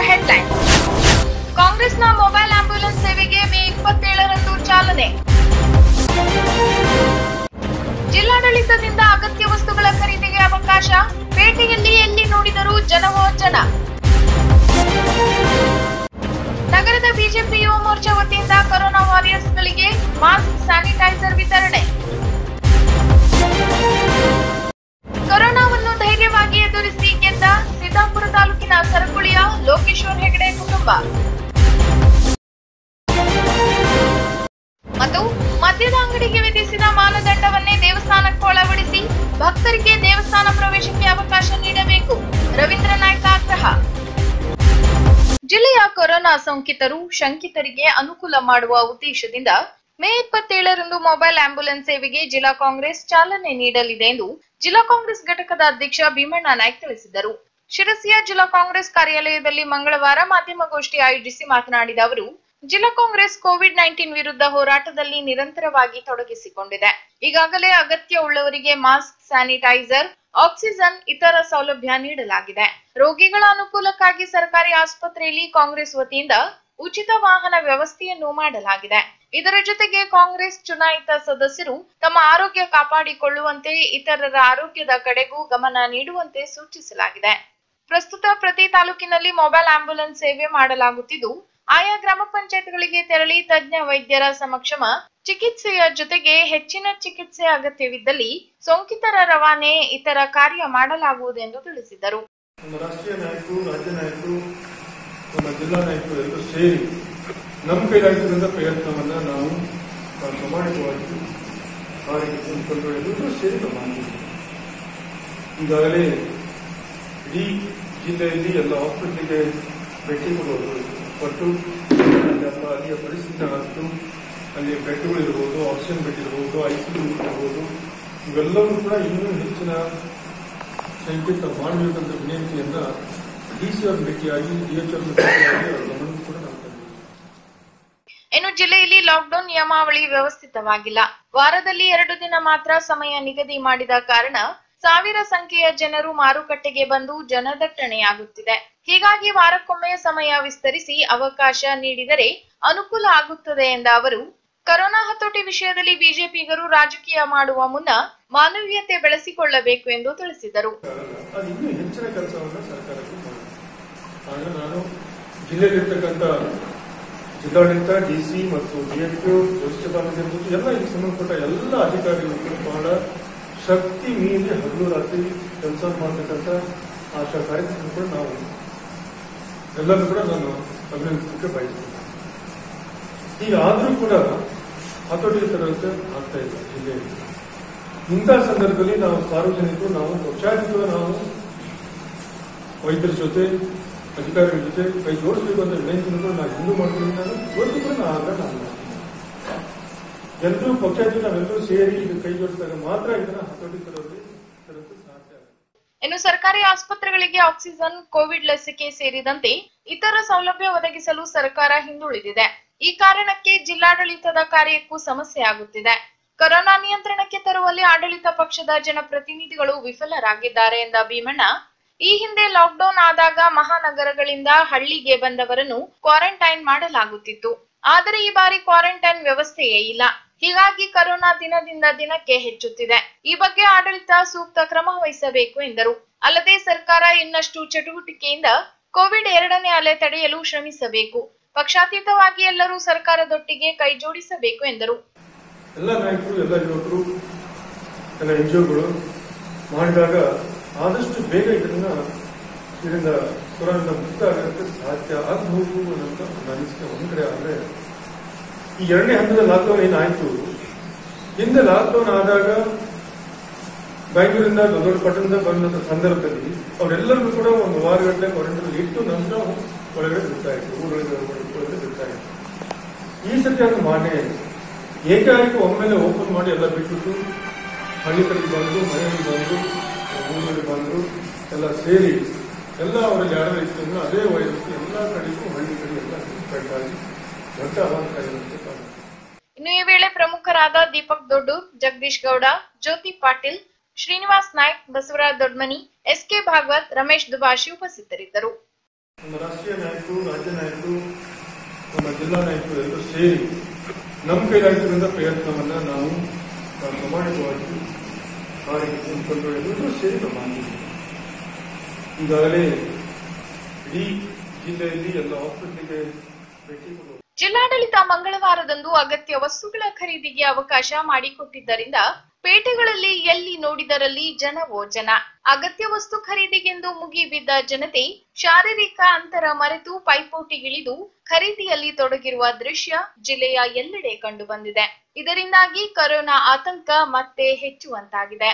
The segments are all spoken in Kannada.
ಹೆಡ್ಲೈನ್ ಕಾಂಗ್ರೆಸ್ನ ಮೊಬೈಲ್ ಆಂಬ್ಯುಲೆನ್ಸ್ ಸೇವೆಗೆ ಮೇ ಇಪ್ಪತ್ತೇಳರಂದು ಚಾಲನೆ ಜಿಲ್ಲಾಡಳಿತದಿಂದ ಅಗತ್ಯ ವಸ್ತುಗಳ ಖರೀದಿಗೆ ಅವಕಾಶ ಪೇಟೆಯಲ್ಲಿ ಎಲ್ಲಿ ನೋಡಿದರೂ ಜನವೋ ಜನ ನಗರದ ಬಿಜೆಪಿ ಯುವ ಮೋರ್ಚಾ ವತಿಯಿಂದ ಕೊರೋನಾ ವಾರಿಯರ್ಸ್ಗಳಿಗೆ ಮಾಸ್ಕ್ ಸ್ಯಾನಿಟೈಸರ್ ವಿತರಣೆ ಕೊರೋನಾವನ್ನು ಧೈರ್ಯವಾಗಿ ಎದುರಿಸಿ ಗೆದ್ದ ಸಿದ್ದಾಪುರ ತಾಲೂಕಿನ ಸರಕುಳಿಯ ಲೋಕೇಶ್ವರ್ ಹೆಗಡೆ ಕುಟುಂಬ ಮತ್ತು ಮದ್ಯದ ಅಂಗಡಿಗೆ ವಿಧಿಸಿದ ಮಾನದಂಡವನ್ನೇ ದೇವಸ್ಥಾನಕ್ಕೆ ಒಳಪಡಿಸಿ ಭಕ್ತರಿಗೆ ದೇವಸ್ಥಾನ ಪ್ರವೇಶಕ್ಕೆ ಅವಕಾಶ ನೀಡಬೇಕು ರವೀಂದ್ರ ನಾಯ್ಕ ಆಗ್ರಹ ಜಿಲ್ಲೆಯ ಕೊರೋನಾ ಸೋಂಕಿತರು ಶಂಕಿತರಿಗೆ ಅನುಕೂಲ ಮಾಡುವ ಉದ್ದೇಶದಿಂದ ಮೇ ಇಪ್ಪತ್ತೇಳರಂದು ಮೊಬೈಲ್ ಆಂಬ್ಯುಲೆನ್ಸ್ ಸೇವೆಗೆ ಜಿಲ್ಲಾ ಕಾಂಗ್ರೆಸ್ ಚಾಲನೆ ನೀಡಲಿದೆ ಎಂದು ಜಿಲ್ಲಾ ಕಾಂಗ್ರೆಸ್ ಘಟಕದ ಅಧ್ಯಕ್ಷ ಭೀಮಣ್ಣ ನಾಯ್ಕ್ ತಿಳಿಸಿದರು ಶಿರಸಿಯ ಜಿಲ್ಲಾ ಕಾಂಗ್ರೆಸ್ ಕಾರ್ಯಾಲಯದಲ್ಲಿ ಮಂಗಳವಾರ ಮಾಧ್ಯಮಗೋಷ್ಠಿ ಆಯೋಜಿಸಿ ಮಾತನಾಡಿದ ಅವರು ಜಿಲ್ಲಾ ಕಾಂಗ್ರೆಸ್ ಕೋವಿಡ್ ನೈನ್ಟೀನ್ ವಿರುದ್ಧ ಹೋರಾಟದಲ್ಲಿ ನಿರಂತರವಾಗಿ ತೊಡಗಿಸಿಕೊಂಡಿದೆ ಈಗಾಗಲೇ ಅಗತ್ಯ ಉಳ್ಳವರಿಗೆ ಮಾಸ್ಕ್ ಸ್ಯಾನಿಟೈಸರ್ ಆಕ್ಸಿಜನ್ ಇತರ ಸೌಲಭ್ಯ ನೀಡಲಾಗಿದೆ ರೋಗಿಗಳ ಅನುಕೂಲಕ್ಕಾಗಿ ಸರ್ಕಾರಿ ಆಸ್ಪತ್ರೆಯಲ್ಲಿ ಕಾಂಗ್ರೆಸ್ ವತಿಯಿಂದ ಉಚಿತ ವಾಹನ ವ್ಯವಸ್ಥೆಯನ್ನು ಮಾಡಲಾಗಿದೆ ಇದರ ಜೊತೆಗೆ ಕಾಂಗ್ರೆಸ್ ಚುನಾಯಿತ ಸದಸ್ಯರು ತಮ್ಮ ಆರೋಗ್ಯ ಕಾಪಾಡಿಕೊಳ್ಳುವಂತೆ ಇತರರ ಆರೋಗ್ಯದ ಕಡೆಗೂ ಗಮನ ನೀಡುವಂತೆ ಸೂಚಿಸಲಾಗಿದೆ ಪ್ರಸ್ತುತ ಪ್ರತಿ ತಾಲೂಕಿನಲ್ಲಿ ಮೊಬೈಲ್ ಆಂಬ್ಯುಲೆನ್ಸ್ ಸೇವೆ ಮಾಡಲಾಗುತ್ತಿದ್ದು ಆಯಾ ಗ್ರಾಮ ಪಂಚಾಯತ್ಗಳಿಗೆ ತೆರಳಿ ತಜ್ಞ ವೈದ್ಯರ ಸಮಕ್ಷಮ ಚಿಕಿತ್ಸೆಯ ಜೊತೆಗೆ ಹೆಚ್ಚಿನ ಚಿಕಿತ್ಸೆ ಅಗತ್ಯವಿದ್ದಲ್ಲಿ ಸೋಂಕಿತರ ರವಾನೆ ಇತರ ಕಾರ್ಯ ಮಾಡಲಾಗುವುದೆಂದು ತಿಳಿಸಿದರು ನಮ್ಮ ರಾಷ್ಟ್ರೀಯ ನಾಯಕರು ರಾಜ್ಯ ನಾಯಕರು ನಮ್ಮ ಜಿಲ್ಲಾ ನಾಯಕರು ಎಲ್ಲರೂ ಸೇರಿ ನಮ್ಮ ಕೈಲಾಗಿರುವಂಥ ಪ್ರಯತ್ನವನ್ನ ನಾವು ಆ, ಪ್ರಾಮಾಣಿಕವಾಗಿ ಆರೋಗ್ಯ ಮುಖಂಡರು ಎಲ್ಲರೂ ಸೇರಿ ನಾವು ಮಾಡಿದ್ದೀವಿ ಈಗಾಗಲೇ ಇಡೀ ಜಿಲ್ಲೆಯಲ್ಲಿ ಎಲ್ಲ ಹಾಸ್ಪಿಟ್ಲಿಗೆ ಭೇಟಿ ಕೊಡುವುದು ಕೊಟ್ಟು ಅಲ್ಲಿಯಪ್ಪ ಅಲ್ಲಿಯ ಪರಿಸ್ಥಿತಿ ಅಷ್ಟು ಅಲ್ಲಿ ಬೆಡ್ಗಳು ಇರ್ಬೋದು ಆಕ್ಸಿಜನ್ ಬೆಡ್ ಇರ್ಬೋದು ಐಸಿಯು ಇರ್ಬೋದು ಇವೆಲ್ಲವೂ ಕೂಡ ಇನ್ನೂ ಹೆಚ್ಚಿನ ಸಂಕೇತ ಮಾಡಬೇಕಂತ ವಿನಂತಿಯನ್ನ ಡಿ ಸಿ ಅವ್ರ ಭೇಟಿಯಾಗಿ ಡಿ ಎಚ್ ಅವ್ರ ಭೇಟಿಯಾಗಿ ಅವರ ಗಮನಕ್ಕೂ ಕೂಡ ನಾವು ತಂದಿದ್ದೀವಿ ಇನ್ನು ಜಿಲ್ಲೆಯಲ್ಲಿ ಲಾಕ್ಡೌನ್ ನಿಯಮಾವಳಿ ವ್ಯವಸ್ಥಿತವಾಗಿಲ್ಲ ವಾರದಲ್ಲಿ ಎರಡು ದಿನ ಮಾತ್ರ ಸಮಯ ನಿಗದಿ ಮಾಡಿದ ಕಾರಣ ಸಾವಿರ ಸಂಖ್ಯೆಯ ಜನರು ಮಾರುಕಟ್ಟೆಗೆ ಬಂದು ಜನದಟ್ಟಣೆಯಾಗುತ್ತಿದೆ ಹೀಗಾಗಿ ವಾರಕ್ಕೊಮ್ಮೆ ಸಮಯ ವಿಸ್ತರಿಸಿ ಅವಕಾಶ ನೀಡಿದರೆ ಅನುಕೂಲ ಆಗುತ್ತದೆ ಎಂದ ಅವರು ಕರೋನಾ ಹತೋಟಿ ವಿಷಯದಲ್ಲಿ ಬಿಜೆಪಿಗರು ರಾಜಕೀಯ ಮಾಡುವ ಮುನ್ನ ಮಾನವೀಯತೆ ಬೆಳೆಸಿಕೊಳ್ಳಬೇಕು ಎಂದು ತಿಳಿಸಿದರು ಅದು ಇನ್ನೂ ಹೆಚ್ಚಿನ ಕೆಲಸವನ್ನು ಸರ್ಕಾರಕ್ಕೆ ಮಾಡಬೇಕು ಆಗ ನಾನು ಜಿಲ್ಲೆಯಲ್ಲಿರ್ತಕ್ಕಂಥ ಜಿಲ್ಲಾಡಳಿತ ಡಿ ಸಿ ಮತ್ತು ಡಿ ಎಫ್ ಇರ್ಬೋದು ಎಲ್ಲ ಇದಕ್ಕೆ ಸಂಬಂಧಪಟ್ಟ ಎಲ್ಲ ಅಧಿಕಾರಿಗಳು ಕೂಡ ಬಹಳ ಶಕ್ತಿ ಮೀರಿ ಹಗಲು ರಾತ್ರಿ ಕೆಲಸ ಮಾಡತಕ್ಕಂಥ ಆಶಾ ಕಾರ್ಯಕ್ರಮ ಕೂಡ ನಾವು ಎಲ್ಲರೂ ಕೂಡ ನಾನು ಅಭಿನಂದಿಸಲಿಕ್ಕೆ ಬಯಸ್ತೀನಿ ಈಗ ಆದರೂ ಕೂಡ ಹತೋಟಿಗೆ ತರುವಂತೆ ಆಗ್ತಾ ಇಲ್ಲ ಜಿಲ್ಲೆಯಲ್ಲಿ ಇಂಥ ಸಂದರ್ಭದಲ್ಲಿ ನಾವು ಸಾರ್ವಜನಿಕರು ನಾವು ಪಕ್ಷಾತೀತ ನಾವು ವೈದ್ಯರ ಜೊತೆ ಅಧಿಕಾರಿಗಳ ಜೊತೆ ಕೈ ಜೋಡಿಸಬೇಕು ಅಂತ ವಿನಂತಿಯನ್ನು ಕೂಡ ನಾವು ಹಿಂದೂ ಮಾಡ್ತೀನಿ ನಾನು ಇವತ್ತು ಕೂಡ ನಾವು ಆಗ ನಾನು ಮಾಡ್ತೀನಿ. ಎಲ್ಲರೂ ಪಕ್ಷಾತೀತ ನಾವೆಲ್ಲರೂ ಸೇರಿ ಇದು ಕೈ ಜೋಡಿಸಿದಾಗ ಮಾತ್ರ ಇದನ್ನ ಹತೋಟಿ ತರೋದು ತರೋದು ಸಾಧ್ಯ ಆಗುತ್ತೆ. ಇನ್ನು ಸರ್ಕಾರಿ ಆಸ್ಪತ್ರೆಗಳಿಗೆ ಆಕ್ಸಿಜನ್ ಕೋವಿಡ್ ಲಸಿಕೆ ಸೇರಿದಂತೆ ಇತರ ಸೌಲಭ್ಯ ಒದಗಿಸಲು ಸರ್ಕಾರ ಹಿಂದುಳಿದಿದೆ ಈ ಕಾರಣಕ್ಕೆ ಜಿಲ್ಲಾಡಳಿತದ ಕಾರ್ಯಕ್ಕೂ ಸಮಸ್ಯೆ ಆಗುತ್ತಿದೆ ಕೊರೋನಾ ನಿಯಂತ್ರಣಕ್ಕೆ ತರುವಲ್ಲಿ ಆಡಳಿತ ಪಕ್ಷದ ಜನಪ್ರತಿನಿಧಿಗಳು ವಿಫಲರಾಗಿದ್ದಾರೆ ಎಂದ ಭೀಮಣ್ಣ ಈ ಹಿಂದೆ ಲಾಕ್ಡೌನ್ ಆದಾಗ ಮಹಾನಗರಗಳಿಂದ ಹಳ್ಳಿಗೆ ಬಂದವರನ್ನು ಕ್ವಾರಂಟೈನ್ ಮಾಡಲಾಗುತ್ತಿತ್ತು ಆದರೆ ಈ ಬಾರಿ ಕ್ವಾರಂಟೈನ್ ವ್ಯವಸ್ಥೆಯೇ ಇಲ್ಲ ಹೀಗಾಗಿ ಕರೋನಾ ದಿನದಿಂದ ದಿನಕ್ಕೆ ಹೆಚ್ಚುತ್ತಿದೆ ಈ ಬಗ್ಗೆ ಆಡಳಿತ ಸೂಕ್ತ ಕ್ರಮ ವಹಿಸಬೇಕು ಎಂದರು ಅಲ್ಲದೆ ಸರ್ಕಾರ ಇನ್ನಷ್ಟು ಚಟುವಟಿಕೆಯಿಂದ ಕೋವಿಡ್ ಎರಡನೇ ಅಲೆ ತಡೆಯಲು ಶ್ರಮಿಸಬೇಕು ಪಕ್ಷಾತೀತವಾಗಿ ಎಲ್ಲರೂ ಸರ್ಕಾರದೊಟ್ಟಿಗೆ ಕೈ ಜೋಡಿಸಬೇಕು ಎಂದರು ಎಲ್ಲ ನಾಯಕರು ಎಲ್ಲ ಯುವಕರು ಎಲ್ಲ ಎನ್ಜಿಒಗಳು ಮಾಡಿದಾಗ ಆದಷ್ಟು ಬೇಗ ಇದನ್ನ ಇದರಿಂದ ಕೊರೋನಾ ಮುಕ್ತ ಆಗೋಕ್ಕೆ ಸಾಧ್ಯ ಆಗಬಹುದು ಅನ್ನೋಂಥ ನನ್ನ ಅನಿಸಿಕೆ ಒಂದ್ ಕಡೆ ಆದ್ರೆ ಈ ಎರಡನೇ ಹಂತದ ಲಾಕ್ಡೌನ್ ಏನಾಯ್ತು ಹಿಂದೆ ಲಾಕ್ಡೌನ್ ಆದಾಗ ಬೆಂಗಳೂರಿಂದ ದೊಡ್ಡ ದೊಡ್ಡ ಪಟ್ಟಣದಿಂದ ಬಂದಂತ ಸಂದರ್ಭದಲ್ಲಿ ಅವರೆಲ್ಲರಿಗೂ ಕೂಡ ಒಂದು ವಾರ ಗಂಟೆ ಕ್ವಾರಂಟೈನ್ ಇಟ್ಟು ನಂತರ ಒಳಗಡೆ ಬಿಡ್ತಾ ಇದ್ರು ಊರೊಳಗೆ ಒಳಗಡೆ ಬಿಡ್ತಾ ಇದ್ರು ಈ ಸತಿ ಅದು ಮಾಡೇ ಇಲ್ಲ. ಏಕಾಏಕಿ ಒಮ್ಮೆಲೆ ಓಪನ್ ಮಾಡಿ ಎಲ್ಲ ಬಿಟ್ಬಿಟ್ಟು ಹಳ್ಳಿ ಕಡೆಗೆ ಬಂದು ಮನೆಯಲ್ಲಿ ಬಂದು ಊರಲ್ಲಿ ಬಂದು ಎಲ್ಲ ಸೇರಿ ಎಲ್ಲ ಅವರಲ್ಲಿ ಯಾರು ಇತ್ತು ಅದೇ ವೈರಸ್ ಎಲ್ಲ ಕಡೆಗೂ ಹಳ್ಳಿ ಕಡೆ ಎಲ್ಲ ಸ್ಪ್ರೆಡ್ ಆಗಿ ದೊಡ್ಡ ಅವಾಂತರ ಇರುತ್ತೆ ಕಾರಣ ಇನ್ನು ಈ ವೇಳೆ ಪ್ರಮುಖರಾದ ದೀಪಕ್ ದೊಡ್ಡೂರ್ ಜಗದೀಶ್ ಗೌಡ ಜ್ಯೋತಿ ಪಾಟೀಲ್ ಶ್ರೀನಿವಾಸ್ ನಾಯ್ಕ್ ಬಸವರಾಜ್ ದೊಡ್ಮನಿ ಎಸ್ಕೆ ಭಾಗವತ್ ರಮೇಶ್ ದುಬಾಶಿ ಉಪಸ್ಥಿತರಿದ್ದರು ನಮ್ಮ ರಾಷ್ಟ್ರೀಯ ನಾಯಕರು ರಾಜ್ಯ ನಾಯಕರು ನಮ್ಮ ಜಿಲ್ಲಾ ನಾಯಕರು ಎಲ್ಲರೂ ಸೇರಿ ನಮ್ಮ ಕೈಲಾಗಿರುವಂತಹ ಪ್ರಯತ್ನವನ್ನ ನಾವು ನಾವು ಪ್ರಾಮಾಣಿಕವಾಗಿ ಮಾಡಿ ಮುಖಂಡರು ಎಲ್ಲರೂ ಸೇರಿ ನಾವು ಮಾಡಿದ್ದೀವಿ ಈಗಾಗಲೇ ಇಡೀ ಜಿಲ್ಲೆಯಲ್ಲಿ ಎಲ್ಲ ಹಾಸ್ಪಿಟ್ಲಿಗೆ ಭೇಟಿ ಕೊಡುವ ಜಿಲ್ಲಾಡಳಿತ ಮಂಗಳವಾರದಂದು ಅಗತ್ಯ ವಸ್ತುಗಳ ಖರೀದಿಗೆ ಅವಕಾಶ ಮಾಡಿಕೊಟ್ಟಿದ್ದರಿಂದ ಪೇಟೆಗಳಲ್ಲಿ ಎಲ್ಲಿ ನೋಡಿದರಲ್ಲಿ ಜನವೋ ಜನ ಅಗತ್ಯ ವಸ್ತು ಖರೀದಿಗೆಂದು ಮುಗಿಬಿದ್ದ ಜನತೆ ಶಾರೀರಿಕ ಅಂತರ ಮರೆತು ಪೈಪೋಟಿಗಿಳಿದು ಖರೀದಿಯಲ್ಲಿ ತೊಡಗಿರುವ ದೃಶ್ಯ ಜಿಲ್ಲೆಯ ಎಲ್ಲೆಡೆ ಕಂಡುಬಂದಿದೆ ಇದರಿಂದಾಗಿ ಕೊರೋನಾ ಆತಂಕ ಮತ್ತೆ ಹೆಚ್ಚುವಂತಾಗಿದೆ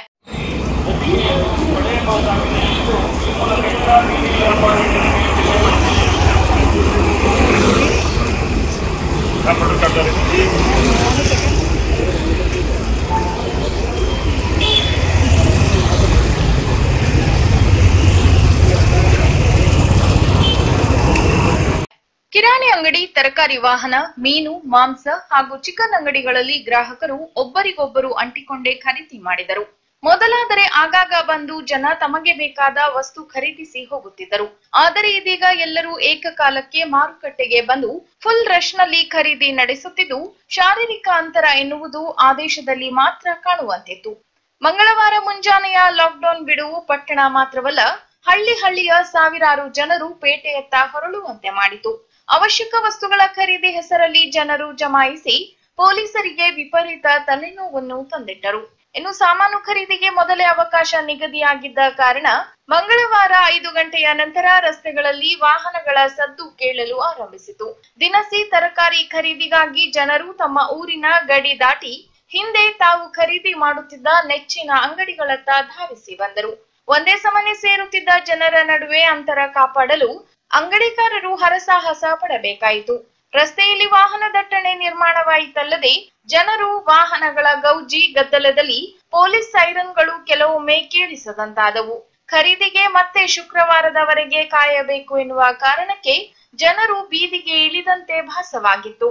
ಕಿರಾಣಿ ಅಂಗಡಿ ತರಕಾರಿ ವಾಹನ ಮೀನು ಮಾಂಸ ಹಾಗೂ ಚಿಕನ್ ಅಂಗಡಿಗಳಲ್ಲಿ ಗ್ರಾಹಕರು ಒಬ್ಬರಿಗೊಬ್ಬರು ಅಂಟಿಕೊಂಡೇ ಖರೀದಿ ಮಾಡಿದರು ಮೊದಲಾದರೆ ಆಗಾಗ ಬಂದು ಜನ ತಮಗೆ ಬೇಕಾದ ವಸ್ತು ಖರೀದಿಸಿ ಹೋಗುತ್ತಿದ್ದರು ಆದರೆ ಇದೀಗ ಎಲ್ಲರೂ ಏಕಕಾಲಕ್ಕೆ ಮಾರುಕಟ್ಟೆಗೆ ಬಂದು ಫುಲ್ ರಶ್ ನಲ್ಲಿ ಖರೀದಿ ನಡೆಸುತ್ತಿದ್ದು ಶಾರೀರಿಕ ಅಂತರ ಎನ್ನುವುದು ಆದೇಶದಲ್ಲಿ ಮಾತ್ರ ಕಾಣುವಂತಿತ್ತು ಮಂಗಳವಾರ ಮುಂಜಾನೆಯ ಲಾಕ್ಡೌನ್ ಬಿಡುವು ಪಟ್ಟಣ ಮಾತ್ರವಲ್ಲ ಹಳ್ಳಿ ಹಳ್ಳಿಯ ಸಾವಿರಾರು ಜನರು ಪೇಟೆಯತ್ತ ಹೊರಳುವಂತೆ ಮಾಡಿತು ಅವಶ್ಯಕ ವಸ್ತುಗಳ ಖರೀದಿ ಹೆಸರಲ್ಲಿ ಜನರು ಜಮಾಯಿಸಿ ಪೊಲೀಸರಿಗೆ ವಿಪರೀತ ತಲೆನೋವನ್ನು ತಂದಿಟ್ಟರು ಇನ್ನು ಸಾಮಾನು ಖರೀದಿಗೆ ಮೊದಲೇ ಅವಕಾಶ ನಿಗದಿಯಾಗಿದ್ದ ಕಾರಣ ಮಂಗಳವಾರ ಐದು ಗಂಟೆಯ ನಂತರ ರಸ್ತೆಗಳಲ್ಲಿ ವಾಹನಗಳ ಸದ್ದು ಕೇಳಲು ಆರಂಭಿಸಿತು ದಿನಸಿ ತರಕಾರಿ ಖರೀದಿಗಾಗಿ ಜನರು ತಮ್ಮ ಊರಿನ ಗಡಿ ದಾಟಿ ಹಿಂದೆ ತಾವು ಖರೀದಿ ಮಾಡುತ್ತಿದ್ದ ನೆಚ್ಚಿನ ಅಂಗಡಿಗಳತ್ತ ಧಾವಿಸಿ ಬಂದರು ಒಂದೇ ಸಮನೆ ಸೇರುತ್ತಿದ್ದ ಜನರ ನಡುವೆ ಅಂತರ ಕಾಪಾಡಲು ಅಂಗಡಿಕಾರರು ಹರಸಾಹಸ ಪಡಬೇಕಾಯಿತು ರಸ್ತೆಯಲ್ಲಿ ವಾಹನ ದಟ್ಟಣೆ ನಿರ್ಮಾಣವಾಯಿತಲ್ಲದೆ ಜನರು ವಾಹನಗಳ ಗೌಜಿ ಗದ್ದಲದಲ್ಲಿ ಪೊಲೀಸ್ ಸೈರನ್ಗಳು ಕೆಲವೊಮ್ಮೆ ಕೇಳಿಸದಂತಾದವು ಖರೀದಿಗೆ ಮತ್ತೆ ಶುಕ್ರವಾರದವರೆಗೆ ಕಾಯಬೇಕು ಎನ್ನುವ ಕಾರಣಕ್ಕೆ ಜನರು ಬೀದಿಗೆ ಇಳಿದಂತೆ ಭಾಸವಾಗಿತ್ತು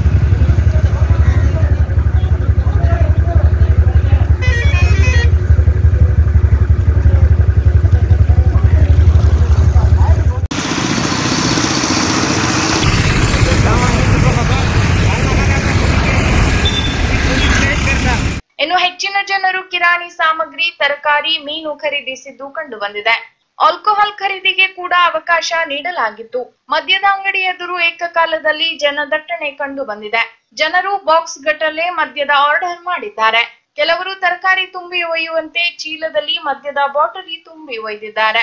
ಇನ್ನು ಹೆಚ್ಚಿನ ಜನರು ಕಿರಾಣಿ ಸಾಮಗ್ರಿ ತರಕಾರಿ ಮೀನು ಖರೀದಿಸಿದ್ದು ಕಂಡು ಬಂದಿದೆ ಆಲ್ಕೋಹಾಲ್ ಖರೀದಿಗೆ ಕೂಡ ಅವಕಾಶ ನೀಡಲಾಗಿತ್ತು ಮದ್ಯದ ಅಂಗಡಿ ಎದುರು ಏಕಕಾಲದಲ್ಲಿ ಜನದಟ್ಟಣೆ ಕಂಡು ಬಂದಿದೆ ಜನರು ಬಾಕ್ಸ್ ಗಟ್ಟಲೆ ಮದ್ಯದ ಆರ್ಡರ್ ಮಾಡಿದ್ದಾರೆ ಕೆಲವರು ತರಕಾರಿ ತುಂಬಿ ಒಯ್ಯುವಂತೆ ಚೀಲದಲ್ಲಿ ಮದ್ಯದ ಬಾಟಲಿ ತುಂಬಿ ಒಯ್ದಿದ್ದಾರೆ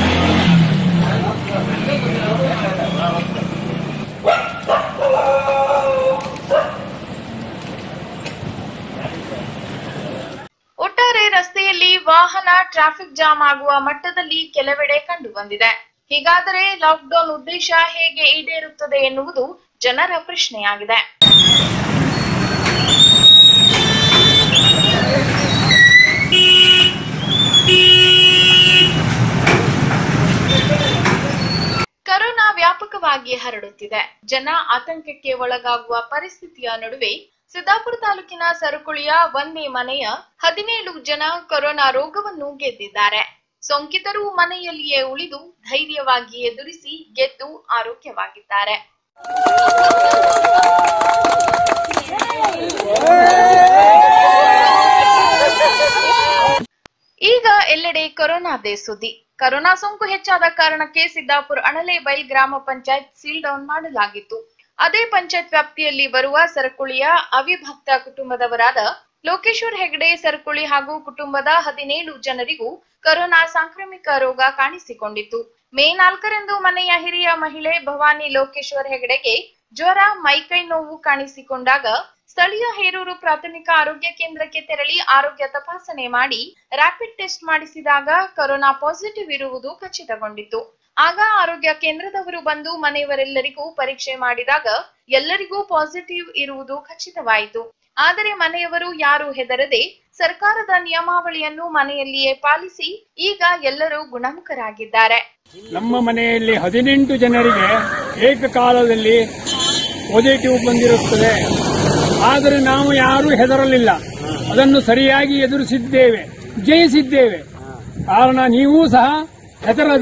ಒಟ್ಟಾರೆ ರಸ್ತೆಯಲ್ಲಿ ವಾಹನ ಟ್ರಾಫಿಕ್ ಜಾಮ್ ಆಗುವ ಮಟ್ಟದಲ್ಲಿ ಕೆಲವೆಡೆ ಕಂಡು ಬಂದಿದೆ ಹೀಗಾದರೆ ಲಾಕ್ಡೌನ್ ಉದ್ದೇಶ ಹೇಗೆ ಈಡೇರುತ್ತದೆ ಎನ್ನುವುದು ಜನರ ಪ್ರಶ್ನೆಯಾಗಿದೆ ಕರೋನಾ ವ್ಯಾಪಕವಾಗಿ ಹರಡುತ್ತಿದೆ ಜನ ಆತಂಕಕ್ಕೆ ಒಳಗಾಗುವ ಪರಿಸ್ಥಿತಿಯ ನಡುವೆ ಸಿದ್ದಾಪುರ ತಾಲೂಕಿನ ಸರಕುಳಿಯ ಒಂದೇ ಮನೆಯ ಹದಿನೇಳು ಜನ ಕೊರೋನಾ ರೋಗವನ್ನು ಗೆದ್ದಿದ್ದಾರೆ ಸೋಂಕಿತರು ಮನೆಯಲ್ಲಿಯೇ ಉಳಿದು ಧೈರ್ಯವಾಗಿ ಎದುರಿಸಿ ಗೆದ್ದು ಆರೋಗ್ಯವಾಗಿದ್ದಾರೆ ಈಗ ಎಲ್ಲೆಡೆ ಕೊರೋನಾದೇ ಸುದ್ದಿ ಕೊರೋನಾ ಸೋಂಕು ಹೆಚ್ಚಾದ ಕಾರಣಕ್ಕೆ ಸಿದ್ದಾಪುರ ಅಣಲೆಬೈಲ್ ಗ್ರಾಮ ಪಂಚಾಯತ್ ಸೀಲ್ ಡೌನ್ ಮಾಡಲಾಗಿತ್ತು ಅದೇ ಪಂಚಾಯತ್ ವ್ಯಾಪ್ತಿಯಲ್ಲಿ ಬರುವ ಸರಕುಳಿಯ ಅವಿಭಕ್ತ ಕುಟುಂಬದವರಾದ ಲೋಕೇಶ್ವರ್ ಹೆಗಡೆ ಸರಕುಳಿ ಹಾಗೂ ಕುಟುಂಬದ ಹದಿನೇಳು ಜನರಿಗೂ ಕೊರೋನಾ ಸಾಂಕ್ರಾಮಿಕ ರೋಗ ಕಾಣಿಸಿಕೊಂಡಿತ್ತು ಮೇ ನಾಲ್ಕರಂದು ಮನೆಯ ಹಿರಿಯ ಮಹಿಳೆ ಭವಾನಿ ಲೋಕೇಶ್ವರ್ ಹೆಗಡೆಗೆ ಜ್ವರ ಮೈಕೈ ನೋವು ಕಾಣಿಸಿಕೊಂಡಾಗ ಸ್ಥಳೀಯ ಹೇರೂರು ಪ್ರಾಥಮಿಕ ಆರೋಗ್ಯ ಕೇಂದ್ರಕ್ಕೆ ತೆರಳಿ ಆರೋಗ್ಯ ತಪಾಸಣೆ ಮಾಡಿ ರ್ಯಾಪಿಡ್ ಟೆಸ್ಟ್ ಮಾಡಿಸಿದಾಗ ಕೊರೋನಾ ಪಾಸಿಟಿವ್ ಇರುವುದು ಖಚಿತಗೊಂಡಿತ್ತು ಆಗ ಆರೋಗ್ಯ ಕೇಂದ್ರದವರು ಬಂದು ಮನೆಯವರೆಲ್ಲರಿಗೂ ಪರೀಕ್ಷೆ ಮಾಡಿದಾಗ ಎಲ್ಲರಿಗೂ ಪಾಸಿಟಿವ್ ಇರುವುದು ಖಚಿತವಾಯಿತು ಆದರೆ ಮನೆಯವರು ಯಾರು ಹೆದರದೆ ಸರ್ಕಾರದ ನಿಯಮಾವಳಿಯನ್ನು ಮನೆಯಲ್ಲಿಯೇ ಪಾಲಿಸಿ ಈಗ ಎಲ್ಲರೂ ಗುಣಮುಖರಾಗಿದ್ದಾರೆ ನಮ್ಮ ಮನೆಯಲ್ಲಿ ಹದಿನೆಂಟು ಜನರಿಗೆ ಏಕಕಾಲದಲ್ಲಿ ಪಾಸಿಟಿವ್ ಬಂದಿರುತ್ತದೆ ಆದರೆ ನಾವು ಯಾರೂ ಹೆದರಲಿಲ್ಲ ಅದನ್ನು ಸರಿಯಾಗಿ ಎದುರಿಸಿದ್ದೇವೆ ಜಯಿಸಿದ್ದೇವೆ ಕಾರಣ ನೀವು ಸಹ ಹೆದರದೆ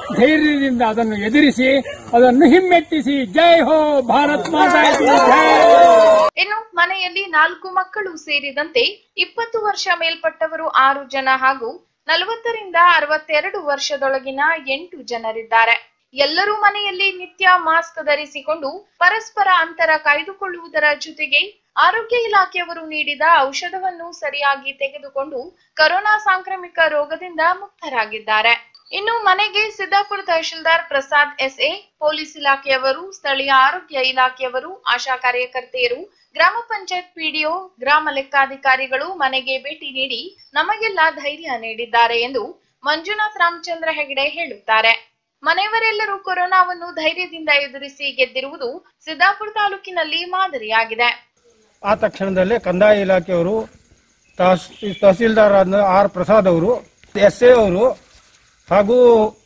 ಧೈರ್ಯದಿಂದ ಅದನ್ನು ಎದುರಿಸಿ ಅದನ್ನು ಹಿಮ್ಮೆಟ್ಟಿಸಿ ಜೈ ಹೋ ಭಾರತ್ ಮಾತಾ ಕಿ ಜೈ ಇನ್ನು ಮನೆಯಲ್ಲಿ ನಾಲ್ಕು ಮಕ್ಕಳು ಸೇರಿದಂತೆ ಇಪ್ಪತ್ತು ವರ್ಷ ಮೇಲ್ಪಟ್ಟವರು ಆರು ಜನ ಹಾಗೂ ನಲವತ್ತರಿಂದ ಅರವತ್ತೆರಡು ವರ್ಷದೊಳಗಿನ ಎಂಟು ಜನರಿದ್ದಾರೆ ಎಲ್ಲರೂ ಮನೆಯಲ್ಲಿ ನಿತ್ಯ ಮಾಸ್ಕ್ ಧರಿಸಿಕೊಂಡು ಪರಸ್ಪರ ಅಂತರ ಕಾಯ್ದುಕೊಳ್ಳುವುದರ ಜೊತೆಗೆ ಆರೋಗ್ಯ ಇಲಾಖೆಯವರು ನೀಡಿದ ಔಷಧವನ್ನು ಸರಿಯಾಗಿ ತೆಗೆದುಕೊಂಡು ಕೊರೋನಾ ಸಾಂಕ್ರಾಮಿಕ ರೋಗದಿಂದ ಮುಕ್ತರಾಗಿದ್ದಾರೆ ಇನ್ನು ಮನೆಗೆ ಸಿದ್ದಾಪುರ ತಹಶೀಲ್ದಾರ್ ಪ್ರಸಾದ್ ಎಸ್ಎ ಪೊಲೀಸ್ ಇಲಾಖೆಯವರು ಸ್ಥಳೀಯ ಆರೋಗ್ಯ ಇಲಾಖೆಯವರು ಆಶಾ ಕಾರ್ಯಕರ್ತೆಯರು ಗ್ರಾಮ ಪಂಚಾಯತ್ ಪಿಡಿಒ ಗ್ರಾಮ ಲೆಕ್ಕಾಧಿಕಾರಿಗಳು ಮನೆಗೆ ಭೇಟಿ ನೀಡಿ ನಮಗೆಲ್ಲ ಧೈರ್ಯ ನೀಡಿದ್ದಾರೆ ಎಂದು ಮಂಜುನಾಥ್ ರಾಮಚಂದ್ರ ಹೆಗಡೆ ಹೇಳುತ್ತಾರೆ ಮನೆಯವರೆಲ್ಲರೂ ಕೊರೋನಾವನ್ನು ಧೈರ್ಯದಿಂದ ಎದುರಿಸಿ ಗೆದ್ದಿರುವುದು ಸಿದ್ದಾಪುರ ತಾಲೂಕಿನಲ್ಲಿ ಮಾದರಿಯಾಗಿದೆ ಆ ತಕ್ಷಣದಲ್ಲೇ ಕಂದಾಯ ಇಲಾಖೆಯವರು ತಹಸ್- ತಹಸೀಲ್ದಾರ್ ಆದ ಆರ್ ಪ್ರಸಾದ್ ಅವರು ಎಸ್ ಎ ಅವರು ಹಾಗೂ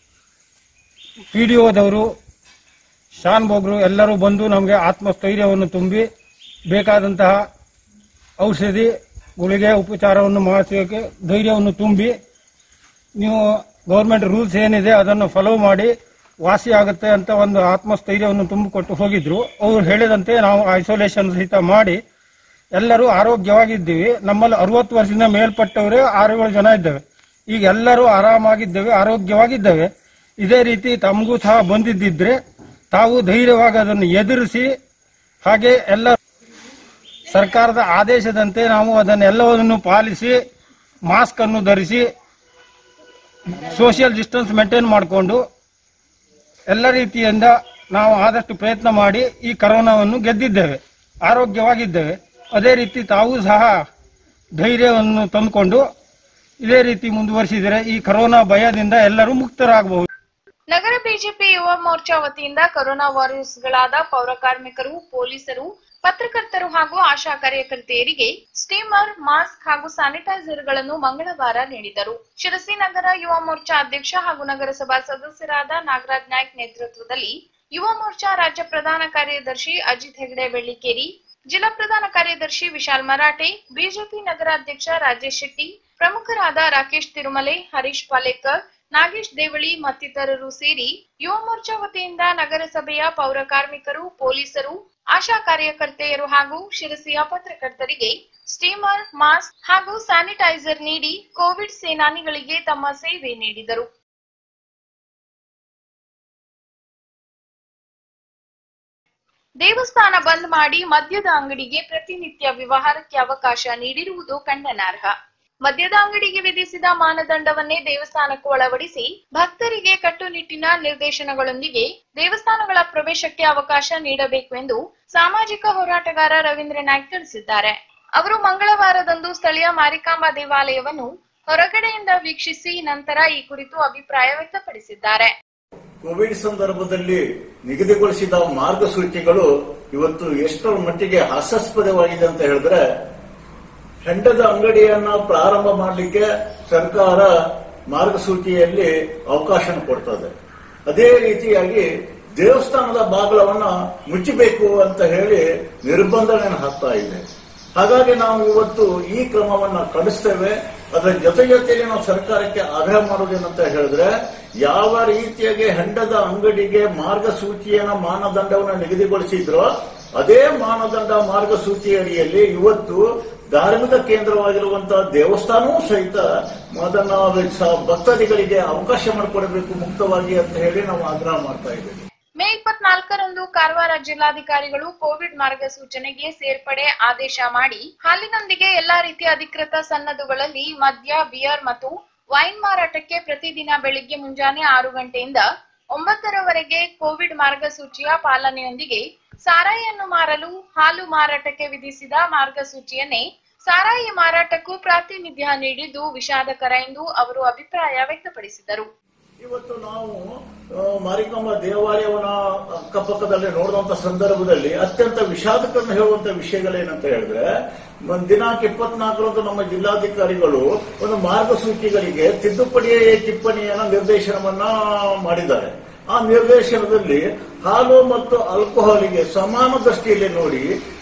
ಪಿ ಡಿ ಒದವರು ಶಾನ್ ಬೋಗ್ರು ಎಲ್ಲರೂ ಬಂದು ನಮಗೆ ಆತ್ಮಸ್ಥೈರ್ಯವನ್ನು ತುಂಬಿ ಬೇಕಾದಂತಹ ಔಷಧಿ ಗುಳಿಗೆ ಉಪಚಾರವನ್ನು ಮಾಡಿಸೋಕೆ ಧೈರ್ಯವನ್ನು ತುಂಬಿ ನೀವು ಗೌರ್ಮೆಂಟ್ ರೂಲ್ಸ್ ಏನಿದೆ ಅದನ್ನು ಫಾಲೋ ಮಾಡಿ ವಾಸಿ ಆಗುತ್ತೆ ಅಂತ ಒಂದು ಆತ್ಮಸ್ಥೈರ್ಯವನ್ನು ತುಂಬಿಕೊಟ್ಟು ಹೋಗಿದ್ರು ಅವರು ಹೇಳಿದಂತೆ ನಾವು ಐಸೋಲೇಷನ್ ಸಹಿತ ಮಾಡಿ ಎಲ್ಲರೂ ಆರೋಗ್ಯವಾಗಿದ್ದೀವಿ ನಮ್ಮಲ್ಲಿ ಅರವತ್ತು ವರ್ಷದಿಂದ ಮೇಲ್ಪಟ್ಟವರೇ ಆರು ಏಳು ಜನ ಇದ್ದೇವೆ ಈಗ ಎಲ್ಲರೂ ಆರಾಮಾಗಿದ್ದೇವೆ ಆರೋಗ್ಯವಾಗಿದ್ದೇವೆ ಇದೇ ರೀತಿ ತಮಗೂ ಸಹ ಬಂದಿದ್ದಿದ್ರೆ ತಾವು ಧೈರ್ಯವಾಗಿ ಅದನ್ನು ಎದುರಿಸಿ ಹಾಗೆ ಎಲ್ಲ ಸರ್ಕಾರದ ಆದೇಶದಂತೆ ನಾವು ಅದನ್ನೆಲ್ಲವನ್ನು ಪಾಲಿಸಿ ಮಾಸ್ಕ್ ಅನ್ನು ಧರಿಸಿ ಸೋಷಿಯಲ್ ಡಿಸ್ಟೆನ್ಸ್ ಮೇಂಟೈನ್ ಮಾಡಿಕೊಂಡು ಎಲ್ಲ ರೀತಿಯಿಂದ ನಾವು ಆದಷ್ಟು ಪ್ರಯತ್ನ ಮಾಡಿ ಈ ಕರೋನಾವನ್ನು ಗೆದ್ದಿದ್ದೇವೆ ಆರೋಗ್ಯವಾಗಿದ್ದೇವೆ ಅದೇ ರೀತಿ ತಾವು ಸಹ ಧೈರ್ಯವನ್ನು ತಂದುಕೊಂಡು ಇದೇ ರೀತಿ ಮುಂದುವರಿಸಿದರೆ ಈ ಕರೋನಾ ಭಯದಿಂದ ಎಲ್ಲರೂ ಮುಕ್ತರಾಗಬಹುದು ನಗರ ಬಿಜೆಪಿ ಯುವ ಮೋರ್ಚಾ ವತಿಯಿಂದ ಕೊರೋನಾ ವಾರಿಯರ್ಸ್ಗಳಾದ ಪೌರ ಕಾರ್ಮಿಕರು ಪೊಲೀಸರು ಪತ್ರಕರ್ತರು ಹಾಗೂ ಆಶಾ ಕಾರ್ಯಕರ್ತೆಯರಿಗೆ ಸ್ಟೀಮರ್ ಮಾಸ್ಕ್ ಹಾಗೂ ಸ್ಯಾನಿಟೈಸರ್ಗಳನ್ನು ಮಂಗಳವಾರ ನೀಡಿದರು ಶಿರಸಿ ನಗರ ಯುವ ಮೋರ್ಚಾ ಅಧ್ಯಕ್ಷ ಹಾಗೂ ನಗರಸಭಾ ಸದಸ್ಯರಾದ ನಾಗರಾಜ್ ನಾಯ್ಕ್ ನೇತೃತ್ವದಲ್ಲಿ ಯುವ ಮೋರ್ಚಾ ರಾಜ್ಯ ಪ್ರಧಾನ ಕಾರ್ಯದರ್ಶಿ ಅಜಿತ್ ಹೆಗಡೆ ಬೆಳ್ಳಿಕೇರಿ ಜಿಲ್ಲಾ ಪ್ರಧಾನ ಕಾರ್ಯದರ್ಶಿ ವಿಶಾಲ್ ಮರಾಠೆ ಬಿಜೆಪಿ ನಗರಾಧ್ಯಕ್ಷ ರಾಜೇಶ್ ಶೆಟ್ಟಿ ಪ್ರಮುಖರಾದ ರಾಕೇಶ್ ತಿರುಮಲೆ ಹರೀಶ್ ಪಾಲೇಕರ್ ನಾಗೇಶ್ ದೇವಳಿ ಮತ್ತಿತರರು ಸೇರಿ ಯುವ ಮೋರ್ಚಾ ವತಿಯಿಂದ ನಗರಸಭೆಯ ಪೌರ ಕಾರ್ಮಿಕರು ಪೊಲೀಸರು ಆಶಾ ಕಾರ್ಯಕರ್ತೆಯರು ಹಾಗೂ ಶಿರಸಿಯ ಪತ್ರಕರ್ತರಿಗೆ ಸ್ಟೀಮರ್ ಮಾಸ್ಕ್ ಹಾಗೂ ಸ್ಯಾನಿಟೈಸರ್ ನೀಡಿ ಕೋವಿಡ್ ಸೇನಾನಿಗಳಿಗೆ ತಮ್ಮ ಸೇವೆ ನೀಡಿದರು ದೇವಸ್ಥಾನ ಬಂದ್ ಮಾಡಿ ಮದ್ಯದ ಅಂಗಡಿಗೆ ಪ್ರತಿನಿತ್ಯ ವ್ಯವಹಾರಕ್ಕೆ ಅವಕಾಶ ನೀಡಿರುವುದು ಖಂಡನಾರ್ಹ ಮದ್ಯದ ಅಂಗಡಿಗೆ ವಿಧಿಸಿದ ಮಾನದಂಡವನ್ನೇ ದೇವಸ್ಥಾನಕ್ಕೂ ಅಳವಡಿಸಿ ಭಕ್ತರಿಗೆ ಕಟ್ಟುನಿಟ್ಟಿನ ನಿರ್ದೇಶನಗಳೊಂದಿಗೆ ದೇವಸ್ಥಾನಗಳ ಪ್ರವೇಶಕ್ಕೆ ಅವಕಾಶ ನೀಡಬೇಕು ಎಂದು ಸಾಮಾಜಿಕ ಹೋರಾಟಗಾರ ರವೀಂದ್ರ ನಾಯ್ಕ್ ತಿಳಿಸಿದ್ದಾರೆ ಅವರು ಮಂಗಳವಾರದಂದು ಸ್ಥಳೀಯ ಮಾರಿಕಾಂಬಾ ದೇವಾಲಯವನ್ನು ಹೊರಗಡೆಯಿಂದ ವೀಕ್ಷಿಸಿ ನಂತರ ಈ ಕುರಿತು ಅಭಿಪ್ರಾಯ ವ್ಯಕ್ತಪಡಿಸಿದ್ದಾರೆ ಕೋವಿಡ್ ಸಂದರ್ಭದಲ್ಲಿ ನಿಗದಿಗೊಳಿಸಿದ ಮಾರ್ಗಸೂಚಿಗಳು ಇವತ್ತು ಎಷ್ಟರ ಮಟ್ಟಿಗೆ ಹಾಸ್ಯಾಸ್ಪದವಾಗಿದೆ ಅಂತ ಹೇಳಿದ್ರೆ ಹೆಂಡದ ಅಂಗಡಿಯನ್ನ ಪ್ರಾರಂಭ ಮಾಡಲಿಕ್ಕೆ ಸರ್ಕಾರ ಮಾರ್ಗಸೂಚಿಯಲ್ಲಿ ಅವಕಾಶ ಕೊಡ್ತದೆ ಅದೇ ರೀತಿಯಾಗಿ ದೇವಸ್ಥಾನದ ಬಾಗಿಲವನ್ನ ಮುಚ್ಚಬೇಕು ಅಂತ ಹೇಳಿ ನಿರ್ಬಂಧಗಳನ್ನು ಹಾಕ್ತಾ ಇದೆ ಹಾಗಾಗಿ ನಾವು ಇವತ್ತು ಈ ಕ್ರಮವನ್ನ ಖಂಡಿಸ್ತೇವೆ ಅದರ ಜೊತೆ ಜೊತೆಗೆ ನಾವು ಸರ್ಕಾರಕ್ಕೆ ಆಗ್ರಹ ಮಾಡೋದೇನಂತ ಹೇಳಿದ್ರೆ ಯಾವ ರೀತಿಯಾಗಿ ಹೆಂಡದ ಅಂಗಡಿಗೆ ಮಾರ್ಗಸೂಚಿಯನ್ನ ಮಾನದಂಡವನ್ನು ನಿಗದಿಗೊಳಿಸಿದ್ರೋ ಅದೇ ಮಾನದಂಡ ಮಾರ್ಗಸೂಚಿ ಅಡಿಯಲ್ಲಿ ಇವತ್ತು ಧಾರ್ಮಿಕ ಕೇಂದ್ರವಾಗಿರುವಂತಹ ದೇವಸ್ಥಾನವೂ ಸಹಿತ ಅದನ್ನ ಸ- ಭಕ್ತಾದಿಗಳಿಗೆ ಅವಕಾಶ ಮಾಡಿಕೊಡಬೇಕು ಮುಕ್ತವಾಗಿ ಅಂತ ಹೇಳಿ ನಾವು ಆಗ್ರಹ ಮಾಡ್ತಾ ಇದ್ದೇವೆ ಮೇ ಇಪ್ಪತ್ನಾಲ್ಕರಂದು ಕಾರವಾರ ಜಿಲ್ಲಾಧಿಕಾರಿಗಳು ಕೋವಿಡ್ ಮಾರ್ಗಸೂಚನೆಗೆ ಸೇರ್ಪಡೆ ಆದೇಶ ಮಾಡಿ ಹಾಲಿನೊಂದಿಗೆ ಎಲ್ಲಾ ರೀತಿಯ ಅಧಿಕೃತ ಸನ್ನದುಗಳಲ್ಲಿ ಮದ್ಯ ಬಿಯರ್ ಮತ್ತು ವೈನ್ ಮಾರಾಟಕ್ಕೆ ಪ್ರತಿದಿನ ಬೆಳಿಗ್ಗೆ ಮುಂಜಾನೆ ಆರು ಗಂಟೆಯಿಂದ ಒಂಬತ್ತರವರೆಗೆ ಕೋವಿಡ್ ಮಾರ್ಗಸೂಚಿಯ ಪಾಲನೆಯೊಂದಿಗೆ ಸಾರಾಯಿಯನ್ನು ಮಾರಲು ಹಾಲು ಮಾರಾಟಕ್ಕೆ ವಿಧಿಸಿದ ಮಾರ್ಗಸೂಚಿಯನ್ನೇ ಸಾರಾಯಿ ಮಾರಾಟಕ್ಕೂ ಪ್ರಾತಿನಿಧ್ಯ ನೀಡಿದ್ದು ವಿಷಾದಕರ ಎಂದು ಅವರು ಅಭಿಪ್ರಾಯ ವ್ಯಕ್ತಪಡಿಸಿದರು ಇವತ್ತು ನಾವು ಆ, ಮಾರಿಕಾಂಬ ದೇವಾಲಯವನ್ನ ಅಕ್ಕಪಕ್ಕದಲ್ಲಿ ನೋಡಿದಂತ ಸಂದರ್ಭದಲ್ಲಿ ಅತ್ಯಂತ ವಿಷಾದಕರನ್ನು ಹೇಳುವಂತ ವಿಷಯಗಳೇನಂತ ಹೇಳಿದ್ರೆ ಮ- ದಿನಾಂಕ ಇಪ್ಪತ್ನಾಲ್ಕರಂದು ನಮ್ಮ ಜಿಲ್ಲಾಧಿಕಾರಿಗಳು ಒಂದು ಮಾರ್ಗಸೂಚಿಗಳಿಗೆ ತಿದ್ದುಪಡಿ ಟಿಪ್ಪಣಿಯನ್ನ ನಿರ್ದೇಶನವನ್ನ ಮಾಡಿದ್ದಾರೆ ಆ ನಿರ್ದೇಶನದಲ್ಲಿ ಹಾಲು ಮತ್ತು ಆಲ್ಕೋಹಾಲಿಗೆ ಸಮಾನ ದೃಷ್ಟಿಯಲ್ಲಿ ನೋಡಿ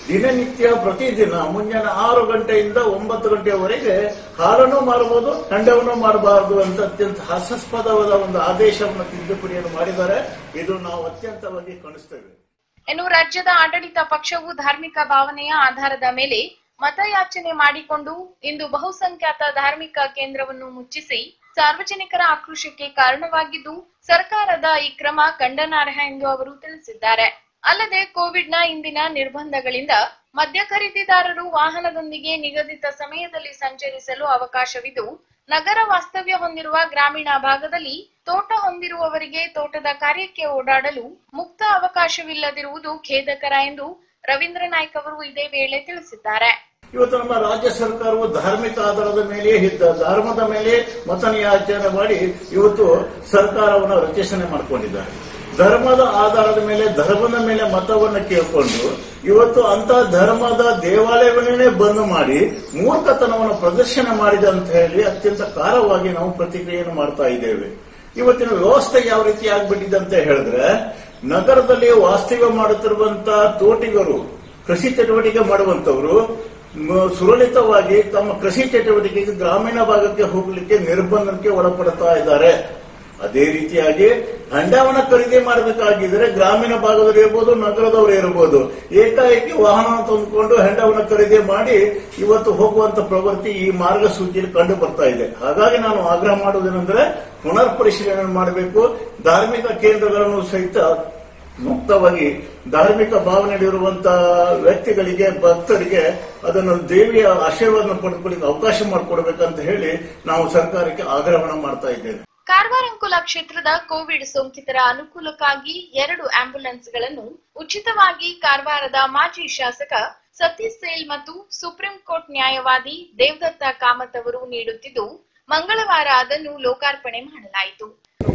ದಿನನಿತ್ಯ ಪ್ರತಿದಿನ ಮುಂಜಾನೆ ಆರು ಗಂಟೆಯಿಂದ ಒಂಬತ್ತು ಗಂಟೆಯವರೆಗೆ ಹಾಲನ್ನು ಮಾರಬಹುದು ಖಂಡವನ್ನು ಮಾಡಬಾರದು ಅಂತ ಅತ್ಯಂತ ಹಾಸ್ಯಾಸ್ಪದವಾದ ಒಂದು ಆದೇಶವನ್ನು ತಿದ್ದುಪಡಿಯನ್ನು ಮಾಡಿದ್ದಾರೆ ಇದು ನಾವು ಅತ್ಯಂತವಾಗಿ ಕಾಣಿಸ್ತೇವೆ ಇನ್ನು ರಾಜ್ಯದ ಆಡಳಿತ ಪಕ್ಷವು ಧಾರ್ಮಿಕ ಭಾವನೆಯ ಆಧಾರದ ಮೇಲೆ ಮತಯಾಚನೆ ಮಾಡಿಕೊಂಡು ಇಂದು ಬಹುಸಂಖ್ಯಾತ ಧಾರ್ಮಿಕ ಕೇಂದ್ರವನ್ನು ಮುಚ್ಚಿಸಿ ಸಾರ್ವಜನಿಕರ ಆಕ್ರೋಶಕ್ಕೆ ಕಾರಣವಾಗಿದ್ದು ಸರ್ಕಾರದ ಈ ಕ್ರಮ ಖಂಡನಾರ್ಹ ಎಂದು ಅವರು ತಿಳಿಸಿದ್ದಾರೆ ಅಲ್ಲದೆ ಕೋವಿಡ್ನ ಇಂದಿನ ನಿರ್ಬಂಧಗಳಿಂದ ಮದ್ಯ ಖರೀದಿದಾರರು ವಾಹನದೊಂದಿಗೆ ನಿಗದಿತ ಸಮಯದಲ್ಲಿ ಸಂಚರಿಸಲು ಅವಕಾಶವಿದ್ದು ನಗರ ವಾಸ್ತವ್ಯ ಹೊಂದಿರುವ ಗ್ರಾಮೀಣ ಭಾಗದಲ್ಲಿ ತೋಟ ಹೊಂದಿರುವವರಿಗೆ ತೋಟದ ಕಾರ್ಯಕ್ಕೆ ಓಡಾಡಲು ಮುಕ್ತ ಅವಕಾಶವಿಲ್ಲದಿರುವುದು ಖೇದಕರ ಎಂದು ರವೀಂದ್ರ ನಾಯ್ಕ್ ಅವರು ಇದೇ ವೇಳೆ ತಿಳಿಸಿದ್ದಾರೆ ಇವತ್ತು ನಮ್ಮ ರಾಜ್ಯ ಸರ್ಕಾರವು ಧಾರ್ಮಿಕ ಆಧಾರದ ಮೇಲೆ ಇದ್ದ ಧರ್ಮದ ಮೇಲೆ ಮತನಿಯಾಚನೆ ಮಾಡಿ ಇವತ್ತು ಸರ್ಕಾರವನ್ನು ರಚನೆ ಮಾಡಿಕೊಂಡಿದ್ದಾರೆ ಧರ್ಮದ ಆಧಾರದ ಮೇಲೆ ಧರ್ಮದ ಮೇಲೆ ಮತವನ್ನು ಕೇಳಿಕೊಂಡು ಇವತ್ತು ಅಂತ ಧರ್ಮದ ದೇವಾಲಯಗಳನ್ನೇ ಬಂದ್ ಮಾಡಿ ಮೂರ್ಖತನವನ್ನು ಪ್ರದರ್ಶನ ಮಾಡಿದೆ ಅಂತ ಹೇಳಿ ಅತ್ಯಂತ ಕಾರವಾಗಿ ನಾವು ಪ್ರತಿಕ್ರಿಯೆಯನ್ನು ಮಾಡ್ತಾ ಇದ್ದೇವೆ ಇವತ್ತಿನ ವ್ಯವಸ್ಥೆ ಯಾವ ರೀತಿ ಆಗ್ಬಿಟ್ಟಿದೆ ಅಂತ ಹೇಳಿದ್ರೆ ನಗರದಲ್ಲಿ ವಾಸ್ತವ್ಯ ಮಾಡುತ್ತಿರುವಂತ ತೋಟಿಗರು ಕೃಷಿ ಚಟುವಟಿಕೆ ಮಾಡುವಂತವರು ಮ- ಸುರಳಿತವಾಗಿ ತಮ್ಮ ಕೃಷಿ ಚಟುವಟಿಕೆಗೆ ಗ್ರಾಮೀಣ ಭಾಗಕ್ಕೆ ಹೋಗಲಿಕ್ಕೆ ನಿರ್ಬಂಧಕ್ಕೆ ಒಳಪಡ್ತಾ ಇದ್ದಾರೆ ಅದೇ ರೀತಿಯಾಗಿ ಹಂಡವನ್ನ ಖರೀದಿ ಮಾಡಬೇಕಾಗಿದ್ರೆ ಗ್ರಾಮೀಣ ಭಾಗದವರು ಇರ್ಬೋದು ನಗರದವರು ಇರಬಹುದು ಏಕಾಏಕಿ ವಾಹನ ತಂದುಕೊಂಡು ಹೆಂಡವನ್ನ ಖರೀದಿ ಮಾಡಿ ಇವತ್ತು ಹೋಗುವಂತ ಪ್ರವೃತ್ತಿ ಈ ಮಾರ್ಗಸೂಚಿಯಲ್ಲಿ ಕಂಡು ಬರ್ತಾ ಇದೆ ಹಾಗಾಗಿ ನಾನು ಆಗ್ರಹ ಮಾಡುವುದೇನೆಂದ್ರೆ ಪುನರ್ ಪರಿಶೀಲನೆ ಮಾಡಬೇಕು ಧಾರ್ಮಿಕ ಕೇಂದ್ರಗಳನ್ನು ಸಹಿತ ಮುಕ್ತವಾಗಿ ಧಾರ್ಮಿಕ ಭಾವನೆಯಲ್ಲಿರುವಂತಹ ವ್ಯಕ್ತಿಗಳಿಗೆ ಭಕ್ತರಿಗೆ ಅದನ್ನು ದೇವಿಯ ಆಶೀರ್ವಾದ ಪಡೆದುಕೊಳ್ಳಿಕ್ಕೆ ಅವಕಾಶ ಮಾಡಿಕೊಡ್ಬೇಕಂತ ಹೇಳಿ ನಾವು ಸರ್ಕಾರಕ್ಕೆ ಆಗ್ರಹವನ್ನು ಮಾಡ್ತಾ ಇದ್ದೇವೆ ಕಾರವಾರ ಅಂಕೋಲ ಕ್ಷೇತ್ರದ ಕೋವಿಡ್ ಸೋಂಕಿತರ ಅನುಕೂಲಕ್ಕಾಗಿ ಎರಡು ಆಂಬ್ಯುಲೆನ್ಸ್ಗಳನ್ನು ಉಚಿತವಾಗಿ ಕಾರವಾರದ ಮಾಜಿ ಶಾಸಕ ಸತೀಶ್ ಸೇಲ್ ಮತ್ತು ಸುಪ್ರೀಂ ಕೋರ್ಟ್ ನ್ಯಾಯವಾದಿ ದೇವದತ್ತ ಕಾಮತ್ ಅವರು ನೀಡುತ್ತಿದ್ದು ಮಂಗಳವಾರ ಅದನ್ನು ಲೋಕಾರ್ಪಣೆ ಮಾಡಲಾಯಿತು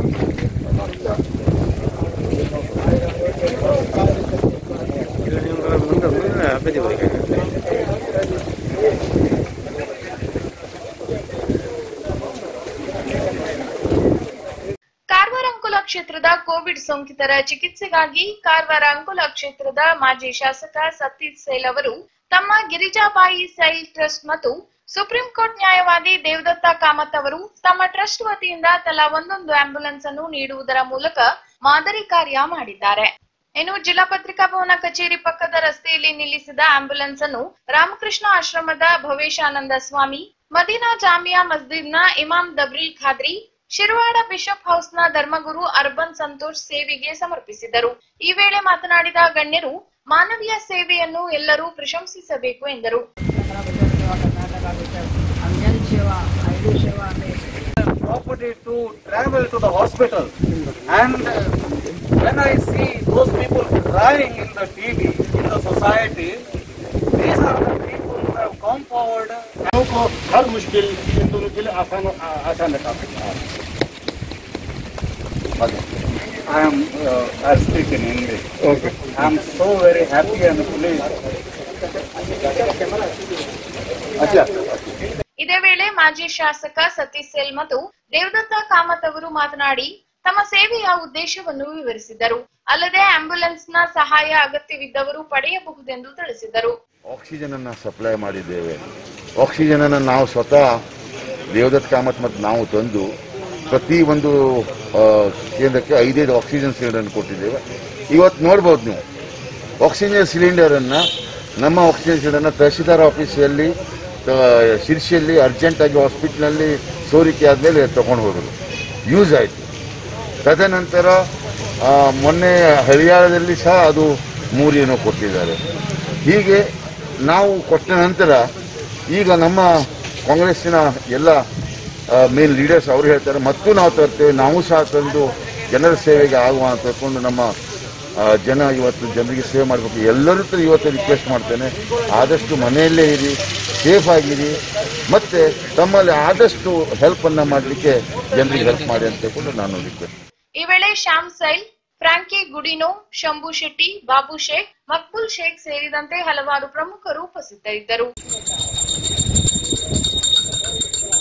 ಕಾರವಾರ ಅಂಕೋಲ ಕ್ಷೇತ್ರದ ಕೋವಿಡ್ ಸೋಂಕಿತರ ಚಿಕಿತ್ಸೆಗಾಗಿ ಕಾರವಾರ ಅಂಕೋಲ ಕ್ಷೇತ್ರದ ಮಾಜಿ ಶಾಸಕ ಸತೀಶ್ ಸೇಲ್ ಅವರು ತಮ್ಮ ಗಿರಿಜಾಬಾಯಿ ಸೈಲ್ ಟ್ರಸ್ಟ್ ಮತ್ತು ಸುಪ್ರೀಂ ಕೋರ್ಟ್ ನ್ಯಾಯವಾದಿ ದೇವದತ್ತ ಕಾಮತ್ ಅವರು ತಮ್ಮ ಟ್ರಸ್ಟ್ ವತಿಯಿಂದ ತಲಾ ಒಂದೊಂದು ಆಂಬ್ಯುಲೆನ್ಸ್ ಅನ್ನು ನೀಡುವುದರ ಮೂಲಕ ಮಾದರಿ ಕಾರ್ಯ ಮಾಡಿದ್ದಾರೆ ಇನ್ನು ಜಿಲ್ಲಾ ಪತ್ರಿಕಾ ಭವನ ಕಚೇರಿ ಪಕ್ಕದ ರಸ್ತೆಯಲ್ಲಿ ನಿಲ್ಲಿಸಿದ ಆಂಬ್ಯುಲೆನ್ಸ್ ಅನ್ನು ರಾಮಕೃಷ್ಣ ಆಶ್ರಮದ ಭವೇಶಾನಂದ ಸ್ವಾಮಿ ಮದೀನಾ ಜಾಮಿಯಾ ಮಸ್ಜಿದ್ನ ಇಮಾಮ್ ದಬ್ರಿಲ್ ಖಾದ್ರಿ ಶಿರವಾಡ ಬಿಷಪ್ ಹೌಸ್ನ ಧರ್ಮಗುರು ಅರ್ಬನ್ ಸಂತೋಷ್ ಸೇವೆಗೆ ಸಮರ್ಪಿಸಿದರು ಈ ವೇಳೆ ಮಾತನಾಡಿದ ಗಣ್ಯರು ಮಾನವೀಯ ಸೇವೆಯನ್ನು ಎಲ್ಲರೂ ಪ್ರಶಂಸಿಸಬೇಕು ಎಂದರು अंजन सेवा आयु सेवा में property to travel to the hospital. And uh, when I see those people crying in the TV, in the society, these are the people who have come forward. को हर मुश्किल इन दोनों के लिए आसान आसान रखा I am, uh, I speak in English. Okay. I am so very happy and pleased. अच्छा ಇದೇ ವೇಳೆ ಮಾಜಿ ಶಾಸಕ ಸತೀಶ್ ಸೇಲ್ ಮತ್ತು ದೇವದತ್ತ ಕಾಮತ್ ಅವರು ಮಾತನಾಡಿ ತಮ್ಮ ಸೇವೆಯ ಉದ್ದೇಶವನ್ನು ವಿವರಿಸಿದರು ಅಲ್ಲದೆ ಆಂಬ್ಯುಲೆನ್ಸ್ನ ಸಹಾಯ ಅಗತ್ಯವಿದ್ದವರು ಪಡೆಯಬಹುದೆಂದು ತಿಳಿಸಿದರು ಆಕ್ಸಿಜನ್ ಅನ್ನ ಸಪ್ಲೈ ಮಾಡಿದ್ದೇವೆ ಆಕ್ಸಿಜನ್ ಅನ್ನು ನಾವು ಸ್ವತಃ ದೇವದತ್ ಕಾಮತ್ ಮತ್ತು ನಾವು ತಂದು ಪ್ರತಿ ಒಂದು ಆ, ಕೇಂದ್ರಕ್ಕೆ ಐದೈದು ಆಕ್ಸಿಜನ್ ಸಿಲಿಂಡರ್ ಕೊಟ್ಟಿದ್ದೇವೆ ಇವತ್ತು ನೋಡ್ಬೋದು ನೀವು ಆಕ್ಸಿಜನ್ ಸಿಲಿಂಡರ್ ಅನ್ನ ನಮ್ಮ ಆಕ್ಸಿಜನ್ ಸಿಲಿಂಡರ್ನ ತಹಸೀಲ್ದಾರ್ ಆಫೀಸಲ್ಲಿ ಆ, ಶಿರ್ಸಿಯಲ್ಲಿ ಅರ್ಜೆಂಟಾಗಿ ಹಾಸ್ಪಿಟ್ಲಲ್ಲಿ ಸೋರಿಕೆ ಆದಮೇಲೆ ತಗೊಂಡು ಹೋದರು ಯೂಸ್ ಆಯಿತು ತದನಂತರ ಆ, ಮೊನ್ನೆ ಹರಿಯಾಣದಲ್ಲಿ ಸಹ ಅದು ಮೂರೇನೋ ಕೊಟ್ಟಿದ್ದಾರೆ ಹೀಗೆ ನಾವು ಕೊಟ್ಟ ನಂತರ ಈಗ ನಮ್ಮ ಕಾಂಗ್ರೆಸ್ಸಿನ ಎಲ್ಲ ಮೇನ್ ಲೀಡರ್ಸ್ ಅವರು ಹೇಳ್ತಾರೆ ಮತ್ತು ನಾವು ತರ್ತೇವೆ ನಾವು ಸಹ ತಂದು ಜನರ ಸೇವೆಗೆ ಆಗುವ ಅಂತ ತಿಳ್ಕೊಂಡು ನಮ್ಮ ಆ, ಜನ ಇವತ್ತು ಜನರಿಗೆ ಸೇವೆ ಮಾಡಬೇಕು ಎಲ್ಲರೂ ತರ ಇವತ್ತು ರಿಕ್ವೆಸ್ಟ್ ಮಾಡ್ತೇನೆ ಆದಷ್ಟು ಮನೆಯಲ್ಲೇ ಇರಿ ಸೇಫ್ ಆಗಿರಿ ಮತ್ತೆ ತಮ್ಮಲ್ಲಿ ಆದಷ್ಟು ಹೆಲ್ಪನ್ನು ಮಾಡಲಿಕ್ಕೆ ಜನರಿಗೆ ಹೆಲ್ಪ್ ಮಾಡಿ ಅಂತ ತಿಳ್ಕೊಂಡು ನಾನು ರಿಕ್ವೆಸ್ಟ್ ಈ ವೇಳೆ ಶ್ಯಾಮ್ ಸೈಲ್ ಫ್ರಾಂಕಿ ಗುಡಿನೋ ಶಂಭು ಶೆಟ್ಟಿ ಬಾಬು ಶೇಖ್ ಮಕ್ಬುಲ್ ಶೇಖ್ ಸೇರಿದಂತೆ ಹಲವಾರು ಪ್ರಮುಖರು ಉಪಸ್ಥಿತರಿದ್ದರು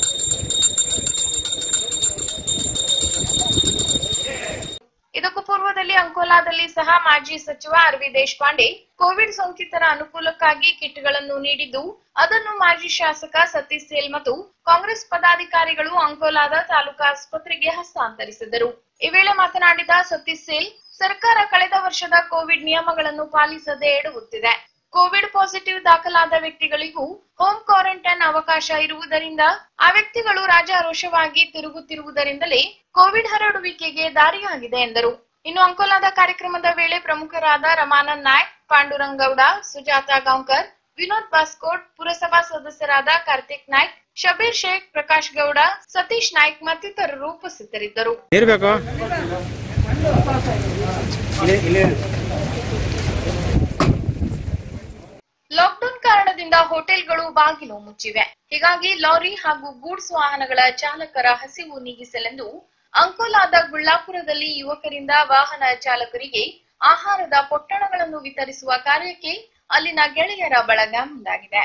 ಇದಕ್ಕೂ ಪೂರ್ವದಲ್ಲಿ ಕಾರ್ಯಕ್ರಮದಲ್ಲಿ ಅಂಕೋಲಾದಲ್ಲಿ ಸಹ ಮಾಜಿ ಸಚಿವ ಆರ್ ವಿ ದೇಶಪಾಂಡೆ ಕೋವಿಡ್ ಸೋಂಕಿತರ ಅನುಕೂಲಕ್ಕಾಗಿ ಕಿಟ್ಗಳನ್ನು ನೀಡಿದ್ದು ಅದನ್ನು ಮಾಜಿ ಶಾಸಕ ಸತೀಶ್ ಸೇಲ್ ಮತ್ತು ಕಾಂಗ್ರೆಸ್ ಪದಾಧಿಕಾರಿಗಳು ಅಂಕೋಲಾದ ತಾಲೂಕಾ ಆಸ್ಪತ್ರೆಗೆ ಹಸ್ತಾಂತರಿಸಿದರು ಈ ವೇಳೆ ಮಾತನಾಡಿದ ಸತೀಶ್ ಸೇಲ್ ಸರ್ಕಾರ ಕಳೆದ ವರ್ಷದ ಕೋವಿಡ್ ನಿಯಮಗಳನ್ನು ಪಾಲಿಸದೆ ಎಡವುತ್ತಿದೆ ಕೋವಿಡ್ ಪಾಸಿಟಿವ್ ದಾಖಲಾದ ವ್ಯಕ್ತಿಗಳಿಗೂ ಹೋಮ್ ಕ್ವಾರಂಟೈನ್ ಅವಕಾಶ ಇರುವುದರಿಂದ ಆ ವ್ಯಕ್ತಿಗಳು ರಾಜಾರೋಷವಾಗಿ ತಿರುಗುತ್ತಿರುವುದರಿಂದಲೇ ಕೋವಿಡ್ ಹರಡುವಿಕೆಗೆ ದಾರಿಯಾಗಿದೆ ಎಂದರು ಇನ್ನು ಅಂಕೋಲಾದ ಕಾರ್ಯಕ್ರಮದ ವೇಳೆ ಪ್ರಮುಖರಾದ ರಮಾನಂದ್ ನಾಯ್ಕ್ ಪಾಂಡುರಂಗೌಡ ಸುಜಾತಾ ಗಾಂವ್ಕರ್ ವಿನೋದ್ ಬಾಸ್ಕೋಟ್ ಪುರಸಭಾ ಸದಸ್ಯರಾದ ಕಾರ್ತಿಕ್ ನಾಯ್ಕ್ ಶಬೀರ್ ಶೇಖ್ ಪ್ರಕಾಶ್ ಗೌಡ ಸತೀಶ್ ನಾಯ್ಕ್ ಮತ್ತಿತರರು ಉಪಸ್ಥಿತರಿದ್ದರು ಇರ್ಬೇಕು ಲಾಕ್ಡೌನ್ ಕಾರಣದಿಂದ ಹೋಟೆಲ್ಗಳು ಬಾಗಿಲು ಮುಚ್ಚಿವೆ ಹೀಗಾಗಿ ಲಾರಿ ಹಾಗೂ ಗೂಡ್ಸ್ ವಾಹನಗಳ ಚಾಲಕರ ಹಸಿವು ನೀಗಿಸಲೆಂದು ಅಂಕೋಲಾದ ಗುಳ್ಳಾಪುರದಲ್ಲಿ ಯುವಕರಿಂದ ವಾಹನ ಚಾಲಕರಿಗೆ ಆಹಾರದ ಪೊಟ್ಟಣಗಳನ್ನು ವಿತರಿಸುವ ಕಾರ್ಯಕ್ಕೆ ಅಲ್ಲಿನ ಗೆಳೆಯರ ಬಳಗ ಮುಂದಾಗಿದೆ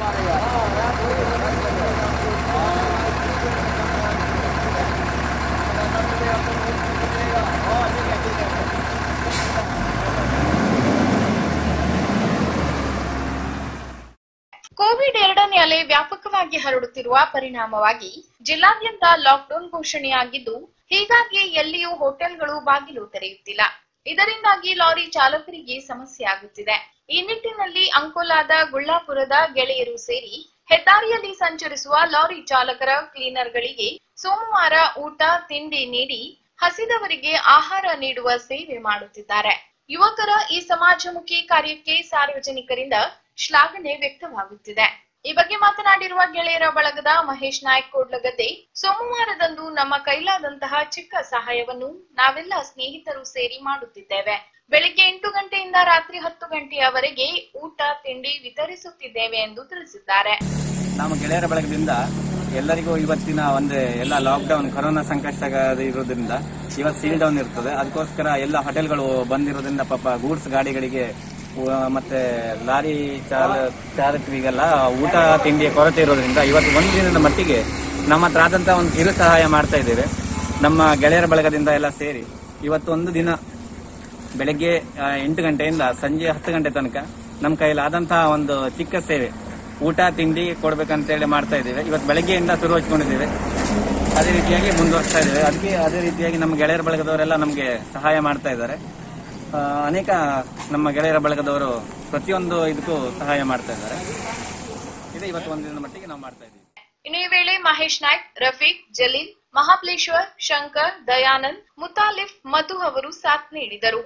ಕೋವಿಡ್ ಎರಡನೇ ಅಲೆ ವ್ಯಾಪಕವಾಗಿ ಹರಡುತ್ತಿರುವ ಪರಿಣಾಮವಾಗಿ ಜಿಲ್ಲಾದ್ಯಂತ ಲಾಕ್ಡೌನ್ ಘೋಷಣೆಯಾಗಿದ್ದು ಹೀಗಾಗಿ ಎಲ್ಲಿಯೂ ಹೋಟೆಲ್ಗಳು ಬಾಗಿಲು ತೆರೆಯುತ್ತಿಲ್ಲ ಇದರಿಂದಾಗಿ ಲಾರಿ ಚಾಲಕರಿಗೆ ಸಮಸ್ಯೆ ಆಗುತ್ತಿದೆ ಈ ನಿಟ್ಟಿನಲ್ಲಿ ಅಂಕೋಲಾದ ಗುಳ್ಳಾಪುರದ ಗೆಳೆಯರು ಸೇರಿ ಹೆದ್ದಾರಿಯಲ್ಲಿ ಸಂಚರಿಸುವ ಲಾರಿ ಚಾಲಕರ ಕ್ಲೀನರ್ಗಳಿಗೆ ಸೋಮವಾರ ಊಟ ತಿಂಡಿ ನೀಡಿ ಹಸಿದವರಿಗೆ ಆಹಾರ ನೀಡುವ ಸೇವೆ ಮಾಡುತ್ತಿದ್ದಾರೆ ಯುವಕರ ಈ ಸಮಾಜಮುಖಿ ಕಾರ್ಯಕ್ಕೆ ಸಾರ್ವಜನಿಕರಿಂದ ಶ್ಲಾಘನೆ ವ್ಯಕ್ತವಾಗುತ್ತಿದೆ ಈ ಬಗ್ಗೆ ಮಾತನಾಡಿರುವ ಗೆಳೆಯರ ಬಳಗದ ಮಹೇಶ್ ನಾಯ್ಕ್ ಕೋಡ್ಲಗದ್ದೆ ಸೋಮವಾರದಂದು ನಮ್ಮ ಕೈಲಾದಂತಹ ಚಿಕ್ಕ ಸಹಾಯವನ್ನು ನಾವೆಲ್ಲ ಸ್ನೇಹಿತರು ಸೇರಿ ಮಾಡುತ್ತಿದ್ದೇವೆ ಬೆಳಿಗ್ಗೆ ಎಂಟು ಗಂಟೆಯಿಂದ ರಾತ್ರಿ ಹತ್ತು ಗಂಟೆಯವರೆಗೆ ಊಟ ತಿಂಡಿ ವಿತರಿಸುತ್ತಿದ್ದೇವೆ ಎಂದು ತಿಳಿಸಿದ್ದಾರೆ ನಮ್ಮ ಗೆಳೆಯರ ಬಳಗದಿಂದ ಎಲ್ಲರಿಗೂ ಇವತ್ತಿನ ಒಂದು ಎಲ್ಲ ಲಾಕ್ಡೌನ್ ಕೊರೋನಾ ಸಂಕಷ್ಟ ಇರೋದ್ರಿಂದ ಇವತ್ತು ಸೀಲ್ ಡೌನ್ ಇರ್ತದೆ ಅದಕ್ಕೋಸ್ಕರ ಎಲ್ಲ ಹೋಟೆಲ್ಗಳು ಬಂದಿರೋದ್ರಿಂದ ಪಾಪ ಗೂಡ್ಸ್ ಗಾಡಿಗಳಿಗೆ ಉ- ಮತ್ತೆ ಲಾರಿ ಚಾಲ ಚಾಲಕರಿಗೆಲ್ಲ ಊಟ ತಿಂಡಿಯ ಕೊರತೆ ಇರೋದ್ರಿಂದ ಇವತ್ತು ಒಂದು ದಿನದ ಮಟ್ಟಿಗೆ ನಮ್ಮ ಹತ್ರ ಆದಂತ ಒಂದು ಕಿರು ಸಹಾಯ ಮಾಡ್ತಾ ಇದ್ದೇವೆ ನಮ್ಮ ಗೆಳೆಯರ ಬಳಗದಿಂದ ಎಲ್ಲ ಸೇರಿ ಇವತ್ತು ಒಂದು ದಿನ ಬೆಳಗ್ಗೆ ಆ, ಎಂಟು ಗಂಟೆಯಿಂದ ಸಂಜೆ ಹತ್ತು ಗಂಟೆ ತನಕ ನಮ್ಮ ಕೈಯಲ್ಲಿ ಆದಂತಹ ಒಂದು ಚಿಕ್ಕ ಸೇವೆ ಊಟ ತಿಂಡಿ ಕೊಡ್ಬೇಕಂತೇಳಿ ಮಾಡ್ತಾ ಇದ್ದೇವೆ ಇವತ್ತು ಬೆಳಗ್ಗೆಯಿಂದ ಶುರು ಹಚ್ಕೊಂಡಿದ್ದೇವೆ ಅದೇ ರೀತಿಯಾಗಿ ಮುಂದುವರಿಸ್ತಾ ಇದ್ದೇವೆ ಅದಕ್ಕೆ ಅದೇ ರೀತಿಯಾಗಿ ನಮ್ಮ ಗೆಳೆಯರ ಬಳಗದವರೆಲ್ಲ ನಮಗೆ ಸಹಾಯ ಮಾಡ್ತಾ ಇದ್ದಾರೆ ಆ, ಅನೇಕ ನಮ್ಮ ಗೆಳೆಯರ ಬಳಗದವರು ಪ್ರತಿಯೊಂದು ಇದಕ್ಕೂ ಸಹಾಯ ಮಾಡ್ತಾ ಇದ್ದಾರೆ ಇದು ಇವತ್ತು ಒಂದು ದಿನದ ಮಟ್ಟಿಗೆ ನಾವು ಮಾಡ್ತಾ ಇದ್ದೀವಿ ಇನ್ನು ಈ ವೇಳೆ ಮಹೇಶ್ ನಾಯ್ಕ್ ರಫೀಕ್ ಜಲೀಲ್ ಮಹಾಬ್ಲೇಶ್ವರ್ ಶಂಕರ್ ದಯಾನಂದ್ ಮುತಾಲಿಫ್ ಮಧು ಅವರು ಸಾಥ್ ನೀಡಿದರು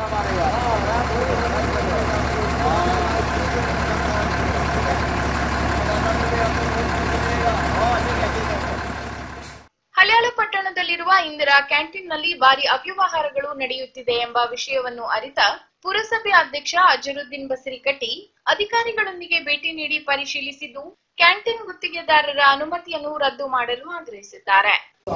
ಹಳ್ಯಾಳ ಪಟ್ಟಣದಲ್ಲಿರುವ ಇಂದಿರಾ ಕ್ಯಾಂಟೀನ್ನಲ್ಲಿ ಭಾರಿ ಅವ್ಯವಹಾರಗಳು ನಡೆಯುತ್ತಿದೆ ಎಂಬ ವಿಷಯವನ್ನು ಅರಿತ ಪುರಸಭೆ ಅಧ್ಯಕ್ಷ ಅಜರುದ್ದೀನ್ ಬಸರಿಕಟ್ಟಿ ಅಧಿಕಾರಿಗಳೊಂದಿಗೆ ಭೇಟಿ ನೀಡಿ ಪರಿಶೀಲಿಸಿದ್ದು ಕ್ಯಾಂಟೀನ್ ಗುತ್ತಿಗೆದಾರರ ಅನುಮತಿಯನ್ನು ರದ್ದು ಮಾಡಲು ಆಗ್ರಹಿಸಿದ್ದಾರೆ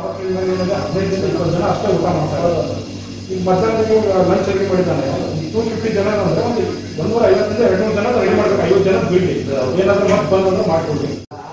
ಜನ ಅಷ್ಟೇ ಊಟ ಮಾಡ್ತಾರೆ ಈಗ ಮಧ್ಯಾಹ್ನ ನೀವು ಲಂಚ್ ರೆಡಿ ಮಾಡಿದ್ದಾನೆ ಟೂ ಫಿಫ್ಟಿ ಜನ ಅಂದ್ರೆ ಒಂದು ಒಂದೂರ ಐವತ್ತರಿಂದ ಎರಡು ನೂರು ಜನ ರೆಡಿ ಮಾಡ್ಬೇಕು ಐವತ್ತು ಜನ ಬಿಡ್ಲಿ ಏನಾದ್ರೂ ಮತ್ತೆ ಬಂದ್ರೆ ಮಾಡ್ಕೊಡ್ಲಿ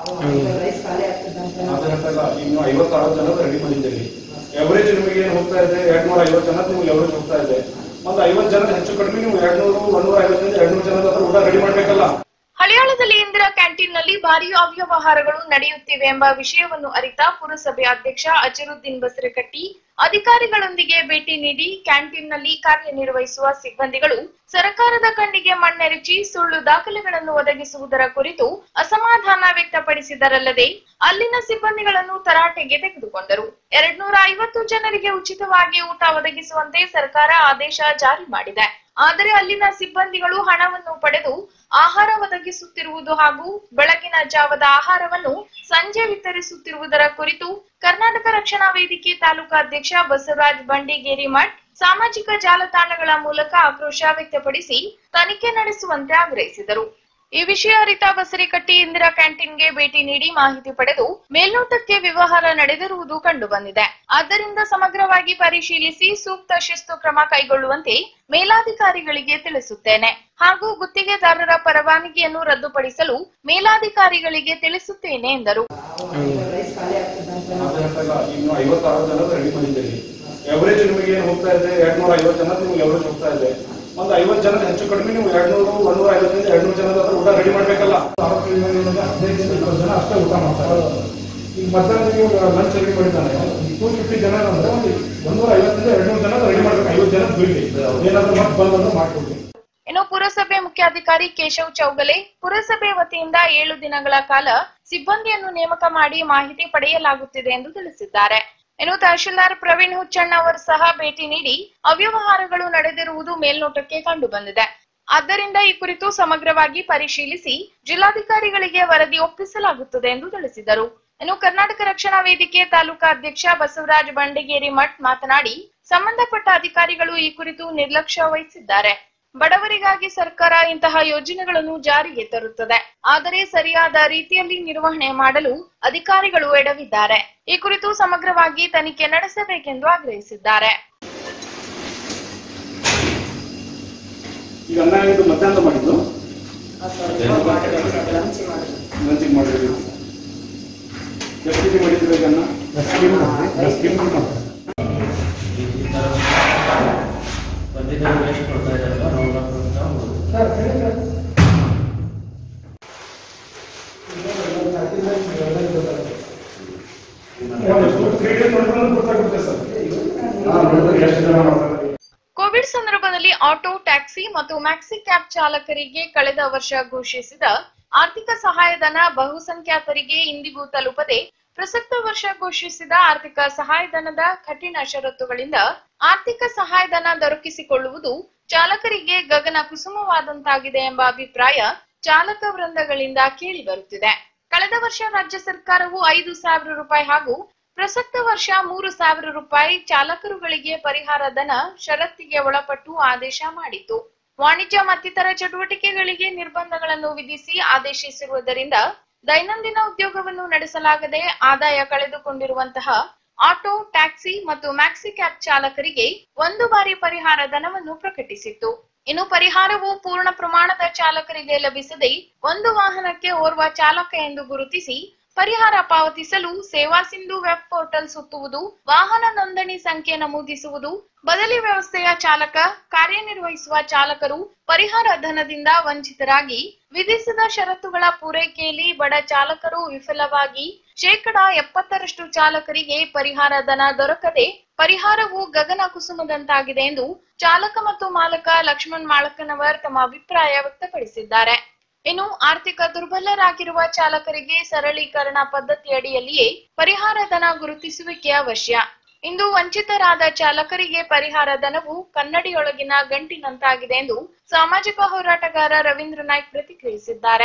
ಅದರಂತೆಲ್ಲ ಇನ್ನು ಐವತ್ತು ಅರವತ್ತು ಜನ ರೆಡಿ ಮಾಡಿದ್ದೇವೆ ಎವರೇಜ್ ನಿಮಗೆ ಏನು ಹೋಗ್ತಾ ಇದೆ ಎರಡ್ ನೂರ ಐವತ್ತು ಜನ ನಿಮ್ಗೆ ಎವರೇಜ್ ಹೋಗ್ತಾ ಇದೆ ಒಂದು ಐವತ್ತು ಜನ ಹೆಚ್ಚು ಕಡಿಮೆ ನೀವು ಎರಡ್ ನೂರು ಒಂದೂರ ಐವತ್ತರಿಂದ ಎರಡು ನೂರು ಜನದ ಹತ್ರ ಊಟ ರೆಡಿ ಮಾಡ್ಬೇಕಲ್ಲ ಹಳಿಯಾಳದಲ್ಲಿ ಇಂದಿರಾ ಕ್ಯಾಂಟೀನ್ನಲ್ಲಿ ಭಾರಿ ಅವ್ಯವಹಾರಗಳು ನಡೆಯುತ್ತಿವೆ ಎಂಬ ವಿಷಯವನ್ನು ಅರಿತ ಪುರಸಭೆ ಅಧ್ಯಕ್ಷ ಅಜರುದ್ದೀನ್ ಬಸರಕಟ್ಟಿ ಅಧಿಕಾರಿಗಳೊಂದಿಗೆ ಭೇಟಿ ನೀಡಿ ಕ್ಯಾಂಟೀನ್ನಲ್ಲಿ ಕಾರ್ಯನಿರ್ವಹಿಸುವ ಸಿಬ್ಬಂದಿಗಳು ಸರ್ಕಾರದ ಕಣ್ಣಿಗೆ ಮಣ್ಣೆರಚಿ ಸುಳ್ಳು ದಾಖಲೆಗಳನ್ನು ಒದಗಿಸುವುದರ ಕುರಿತು ಅಸಮಾಧಾನ ವ್ಯಕ್ತಪಡಿಸಿದರಲ್ಲದೆ ಅಲ್ಲಿನ ಸಿಬ್ಬಂದಿಗಳನ್ನು ತರಾಟೆಗೆ ತೆಗೆದುಕೊಂಡರು ಎರಡ್ ನೂರ ಐವತ್ತು ಜನರಿಗೆ ಉಚಿತವಾಗಿ ಊಟ ಒದಗಿಸುವಂತೆ ಸರ್ಕಾರ ಆದೇಶ ಜಾರಿ ಮಾಡಿದೆ ಆದರೆ ಅಲ್ಲಿನ ಸಿಬ್ಬಂದಿಗಳು ಹಣವನ್ನು ಪಡೆದು ಆಹಾರ ಒದಗಿಸುತ್ತಿರುವುದು ಹಾಗೂ ಬೆಳಗಿನ ಜಾವದ ಆಹಾರವನ್ನು ಸಂಜೆ ವಿತರಿಸುತ್ತಿರುವುದರ ಕುರಿತು ಕರ್ನಾಟಕ ರಕ್ಷಣಾ ವೇದಿಕೆ ತಾಲೂಕಾ ಅಧ್ಯಕ್ಷ ಬಸವರಾಜ್ ಬಂಡಿಗೇರಿ ಮಠ್ ಸಾಮಾಜಿಕ ಜಾಲತಾಣಗಳ ಮೂಲಕ ಆಕ್ರೋಶ ವ್ಯಕ್ತಪಡಿಸಿ ತನಿಖೆ ನಡೆಸುವಂತೆ ಆಗ್ರಹಿಸಿದರು ಈ ವಿಷಯ ಅರಿತ ಬಸರಿಕಟ್ಟಿ ಇಂದಿರಾ ಕ್ಯಾಂಟೀನ್ಗೆ ಭೇಟಿ ನೀಡಿ ಮಾಹಿತಿ ಪಡೆದು ಮೇಲ್ನೋಟಕ್ಕೆ ವ್ಯವಹಾರ ನಡೆದಿರುವುದು ಕಂಡುಬಂದಿದೆ ಆದ್ದರಿಂದ ಸಮಗ್ರವಾಗಿ ಪರಿಶೀಲಿಸಿ ಸೂಕ್ತ ಶಿಸ್ತು ಕ್ರಮ ಕೈಗೊಳ್ಳುವಂತೆ ಮೇಲಾಧಿಕಾರಿಗಳಿಗೆ ತಿಳಿಸುತ್ತೇನೆ ಹಾಗೂ ಗುತ್ತಿಗೆದಾರರ ಪರವಾನಗಿಯನ್ನು ರದ್ದುಪಡಿಸಲು ಮೇಲಾಧಿಕಾರಿಗಳಿಗೆ ತಿಳಿಸುತ್ತೇನೆ ಎಂದರು ಅದರಂತೆಲ್ಲ ಇನ್ನು ಐವತ್ತು ಅರವತ್ತು ಜನ ರೆಡಿ ಮಾಡಿದ್ದೇವೆ ಎವರೇಜ್ ನಿಮಗೆ ಏನು ಹೋಗ್ತಾ ಇದೆ ಎರಡ್ ನೂರ ಐವತ್ತು ಜನ ನಿಮ್ಗೆ ಎವರೇಜ್ ಹೋಗ್ತಾ ಇದೆ ಒಂದು ಐವತ್ತು ಜನ ಹೆಚ್ಚು ಕಡಿಮೆ ನೀವು ಎರಡ್ ನೂರು ಒಂದೂರ ಐವತ್ತರಿಂದ ಎರಡ್ ನೂರು ಜನದ ಹತ್ರ ಊಟ ರೆಡಿ ಮಾಡ್ಬೇಕಲ್ಲ ಹದಿನೈದರಿಂದ ಇಪ್ಪತ್ತು ಜನ ಅಷ್ಟೇ ಊಟ ಮಾಡ್ತಾರೆ ಈಗ ಮಧ್ಯಾಹ್ನ ನೀವು ಲಂಚ್ ರೆಡಿ ಮಾಡಿದ್ದಾನೆ ಟೂ ಫಿಫ್ಟಿ ಜನ ಅಂದ್ರೆ ಒಂದು ಒಂದೂರ ಐವತ್ತರಿಂದ ಎರಡ್ ನೂರು ಜನ ರೆಡಿ ಮಾಡ್ಬೇಕು ಐವತ್ತು ಜನ ಬಿಡ್ಲಿ ಏನಾದ್ರೂ ಮತ್ತೆ ಬಂದ್ರೆ ಮಾಡ್ಕೊಡ್ಲಿ ಇನ್ನು ಪುರಸಭೆ ಮುಖ್ಯಾಧಿಕಾರಿ ಕೇಶವ್ ಚೌಗಲೆ ಪುರಸಭೆ ವತಿಯಿಂದ ಏಳು ದಿನಗಳ ಕಾಲ ಸಿಬ್ಬಂದಿಯನ್ನು ನೇಮಕ ಮಾಡಿ ಮಾಹಿತಿ ಪಡೆಯಲಾಗುತ್ತಿದೆ ಎಂದು ತಿಳಿಸಿದ್ದಾರೆ ಇನ್ನು ತಹಶೀಲ್ದಾರ್ ಪ್ರವೀಣ್ ಹುಚ್ಚಣ್ಣ ಅವರು ಸಹ ಭೇಟಿ ನೀಡಿ ಅವ್ಯವಹಾರಗಳು ನಡೆದಿರುವುದು ಮೇಲ್ನೋಟಕ್ಕೆ ಕಂಡು ಬಂದಿದೆ ಆದ್ದರಿಂದ ಈ ಕುರಿತು ಸಮಗ್ರವಾಗಿ ಪರಿಶೀಲಿಸಿ ಜಿಲ್ಲಾಧಿಕಾರಿಗಳಿಗೆ ವರದಿ ಒಪ್ಪಿಸಲಾಗುತ್ತದೆ ಎಂದು ತಿಳಿಸಿದರು ಇನ್ನು ಕರ್ನಾಟಕ ರಕ್ಷಣಾ ವೇದಿಕೆ ತಾಲೂಕಾ ಅಧ್ಯಕ್ಷ ಬಸವರಾಜ್ ಬಂಡಗೇರಿ ಮಠ್ ಮಾತನಾಡಿ ಸಂಬಂಧಪಟ್ಟ ಅಧಿಕಾರಿಗಳು ಈ ಕುರಿತು ನಿರ್ಲಕ್ಷ್ಯ ವಹಿಸಿದ್ದಾರೆ ಬಡವರಿಗಾಗಿ ಸರ್ಕಾರ ಇಂತಹ ಯೋಜನೆಗಳನ್ನು ಜಾರಿಗೆ ತರುತ್ತದೆ ಆದರೆ ಸರಿಯಾದ ರೀತಿಯಲ್ಲಿ ನಿರ್ವಹಣೆ ಮಾಡಲು ಅಧಿಕಾರಿಗಳು ಎಡವಿದ್ದಾರೆ ಈ ಕುರಿತು ಸಮಗ್ರವಾಗಿ ತನಿಖೆ ನಡೆಸಬೇಕೆಂದು ಆಗ್ರಹಿಸಿದ್ದಾರೆ ಈಗ ಅನ್ನ ಇದು ಮಧ್ಯಾಹ್ನ ಮಾಡಿದ್ದು ಲಂಚಿಗೆ ಮಾಡಿದ್ವಿ ಎಷ್ಟು ಕೆಜಿ ಮಾಡಿದ್ವಿ ಈಗ ಅನ್ನ ತ್ರೀ ಡೇಸ್ ನೋಡಿದ್ರೆ ಗೊತ್ತಾಗುತ್ತೆ ಸರ್ ಎಷ್ಟು ಜನ ಮಾಡ್ತಾರೆ ಕೋವಿಡ್ ಸಂದರ್ಭದಲ್ಲಿ ಆಟೋ ಟ್ಯಾಕ್ಸಿ ಮತ್ತು ಮ್ಯಾಕ್ಸಿ ಕ್ಯಾಬ್ ಚಾಲಕರಿಗೆ ಕಳೆದ ವರ್ಷ ಘೋಷಿಸಿದ ಆರ್ಥಿಕ ಸಹಾಯಧನ ಬಹುಸಂಖ್ಯಾತರಿಗೆ ಇಂದಿಗೂ ತಲುಪದೆ ಪ್ರಸಕ್ತ ವರ್ಷ ಘೋಷಿಸಿದ ಆರ್ಥಿಕ ಸಹಾಯಧನದ ಕಠಿಣ ಷರತ್ತುಗಳಿಂದ ಆರ್ಥಿಕ ಸಹಾಯಧನ ದೊರಕಿಸಿಕೊಳ್ಳುವುದು ಚಾಲಕರಿಗೆ ಗಗನ ಕುಸುಮವಾದಂತಾಗಿದೆ ಎಂಬ ಅಭಿಪ್ರಾಯ ಚಾಲಕ ವೃಂದಗಳಿಂದ ಕೇಳಿ ಬರುತ್ತಿದೆ ಕಳೆದ ವರ್ಷ ರಾಜ್ಯ ಸರ್ಕಾರವು ಐದು ಸಾವಿರ ರೂಪಾಯಿ ಹಾಗೂ ಪ್ರಸಕ್ತ ವರ್ಷ ಮೂರು ಸಾವಿರ ರೂಪಾಯಿ ಚಾಲಕರುಗಳಿಗೆ ಪರಿಹಾರ ಧನ ಷರತ್ತಿಗೆ ಒಳಪಟ್ಟು ಆದೇಶ ಮಾಡಿತು ವಾಣಿಜ್ಯ ಮತ್ತಿತರ ಚಟುವಟಿಕೆಗಳಿಗೆ ನಿರ್ಬಂಧಗಳನ್ನು ವಿಧಿಸಿ ಆದೇಶಿಸಿರುವುದರಿಂದ ದೈನಂದಿನ ಉದ್ಯೋಗವನ್ನು ನಡೆಸಲಾಗದೆ ಆದಾಯ ಕಳೆದುಕೊಂಡಿರುವಂತಹ ಆಟೋ ಟ್ಯಾಕ್ಸಿ ಮತ್ತು ಮ್ಯಾಕ್ಸಿ ಕ್ಯಾಬ್ ಚಾಲಕರಿಗೆ ಒಂದು ಬಾರಿ ಪರಿಹಾರ ಧನವನ್ನು ಪ್ರಕಟಿಸಿತ್ತು ಇನ್ನು ಪರಿಹಾರವು ಪೂರ್ಣ ಪ್ರಮಾಣದ ಚಾಲಕರಿಗೆ ಲಭಿಸದೆ ಒಂದು ವಾಹನಕ್ಕೆ ಓರ್ವ ಚಾಲಕ ಎಂದು ಗುರುತಿಸಿ ಪರಿಹಾರ ಪಾವತಿಸಲು ಸೇವಾ ಸಿಂಧು ವೆಬ್ ಪೋರ್ಟಲ್ ಸುತ್ತುವುದು ವಾಹನ ನೋಂದಣಿ ಸಂಖ್ಯೆ ನಮೂದಿಸುವುದು ಬದಲಿ ವ್ಯವಸ್ಥೆಯ ಚಾಲಕ ಕಾರ್ಯನಿರ್ವಹಿಸುವ ಚಾಲಕರು ಪರಿಹಾರ ಧನದಿಂದ ವಂಚಿತರಾಗಿ ವಿಧಿಸಿದ ಷರತ್ತುಗಳ ಪೂರೈಕೆಯಲ್ಲಿ ಬಡ ಚಾಲಕರು ವಿಫಲವಾಗಿ ಶೇಕಡ ಎಪ್ಪತ್ತರಷ್ಟು ಚಾಲಕರಿಗೆ ಪರಿಹಾರ ಧನ ದೊರಕದೆ ಪರಿಹಾರವು ಗಗನ ಕುಸುಮದಂತಾಗಿದೆ ಎಂದು ಚಾಲಕ ಮತ್ತು ಮಾಲಕ ಲಕ್ಷ್ಮಣ್ ಮಾಳಕನವರ್ ತಮ್ಮ ಅಭಿಪ್ರಾಯ ವ್ಯಕ್ತಪಡಿಸಿದ್ದಾರೆ ಇನ್ನು ಆರ್ಥಿಕ ದುರ್ಬಲರಾಗಿರುವ ಚಾಲಕರಿಗೆ ಸರಳೀಕರಣ ಪದ್ಧತಿ ಅಡಿಯಲ್ಲಿಯೇ ಪರಿಹಾರ ಧನ ಗುರುತಿಸುವಿಕೆ ಅವಶ್ಯ ಇಂದು ವಂಚಿತರಾದ ಚಾಲಕರಿಗೆ ಪರಿಹಾರ ಧನವು ಕನ್ನಡಿಯೊಳಗಿನ ಗಂಟಿನಂತಾಗಿದೆ ಎಂದು ಸಾಮಾಜಿಕ ಹೋರಾಟಗಾರ ರವೀಂದ್ರ ನಾಯ್ಕ್ ಪ್ರತಿಕ್ರಿಯಿಸಿದ್ದಾರೆ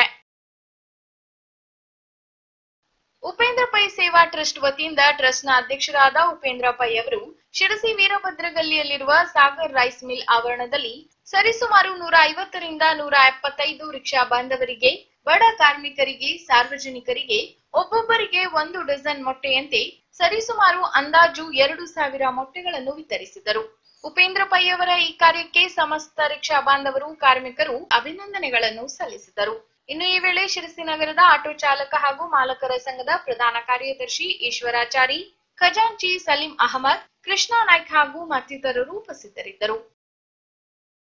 ಉಪೇಂದ್ರ ಪೈ ಸೇವಾ ಟ್ರಸ್ಟ್ ವತಿಯಿಂದ ಟ್ರಸ್ಟ್ನ ಅಧ್ಯಕ್ಷರಾದ ಉಪೇಂದ್ರ ಪೈ ಅವರು ಶಿರಸಿ ವೀರಭದ್ರಗಲ್ಲಿಯಲ್ಲಿರುವ ಸಾಗರ್ ರೈಸ್ ಮಿಲ್ ಆವರಣದಲ್ಲಿ ಸರಿಸುಮಾರು ನೂರ ಐವತ್ತರಿಂದ ನೂರ ಎಪ್ಪತ್ತೈದು ರಿಕ್ಷಾ ಬಾಂಧವರಿಗೆ ಬಡ ಕಾರ್ಮಿಕರಿಗೆ ಸಾರ್ವಜನಿಕರಿಗೆ ಒಬ್ಬೊಬ್ಬರಿಗೆ ಒಂದು ಡಜನ್ ಮೊಟ್ಟೆಯಂತೆ ಸರಿಸುಮಾರು ಅಂದಾಜು ಎರಡು ಸಾವಿರ ಮೊಟ್ಟೆಗಳನ್ನು ವಿತರಿಸಿದರು ಉಪೇಂದ್ರ ಪೈ ಅವರ ಈ ಕಾರ್ಯಕ್ಕೆ ಸಮಸ್ತ ರಿಕ್ಷಾ ಬಾಂಧವರು ಕಾರ್ಮಿಕರು ಅಭಿನಂದನೆಗಳನ್ನು ಸಲ್ಲಿಸಿದರು ಇನ್ನು ಈ ವೇಳೆ ಶಿರಸಿ ನಗರದ ಆಟೋ ಚಾಲಕ ಹಾಗೂ ಮಾಲಕರ ಸಂಘದ ಪ್ರಧಾನ ಕಾರ್ಯದರ್ಶಿ ಈಶ್ವರಾಚಾರಿ ಖಜಾಂಚಿ ಸಲೀಂ ಅಹಮದ್ ಕೃಷ್ಣಾ ನಾಯ್ಕ್ ಹಾಗೂ ಮತ್ತಿತರರು ಉಪಸ್ಥಿತರಿದ್ದರು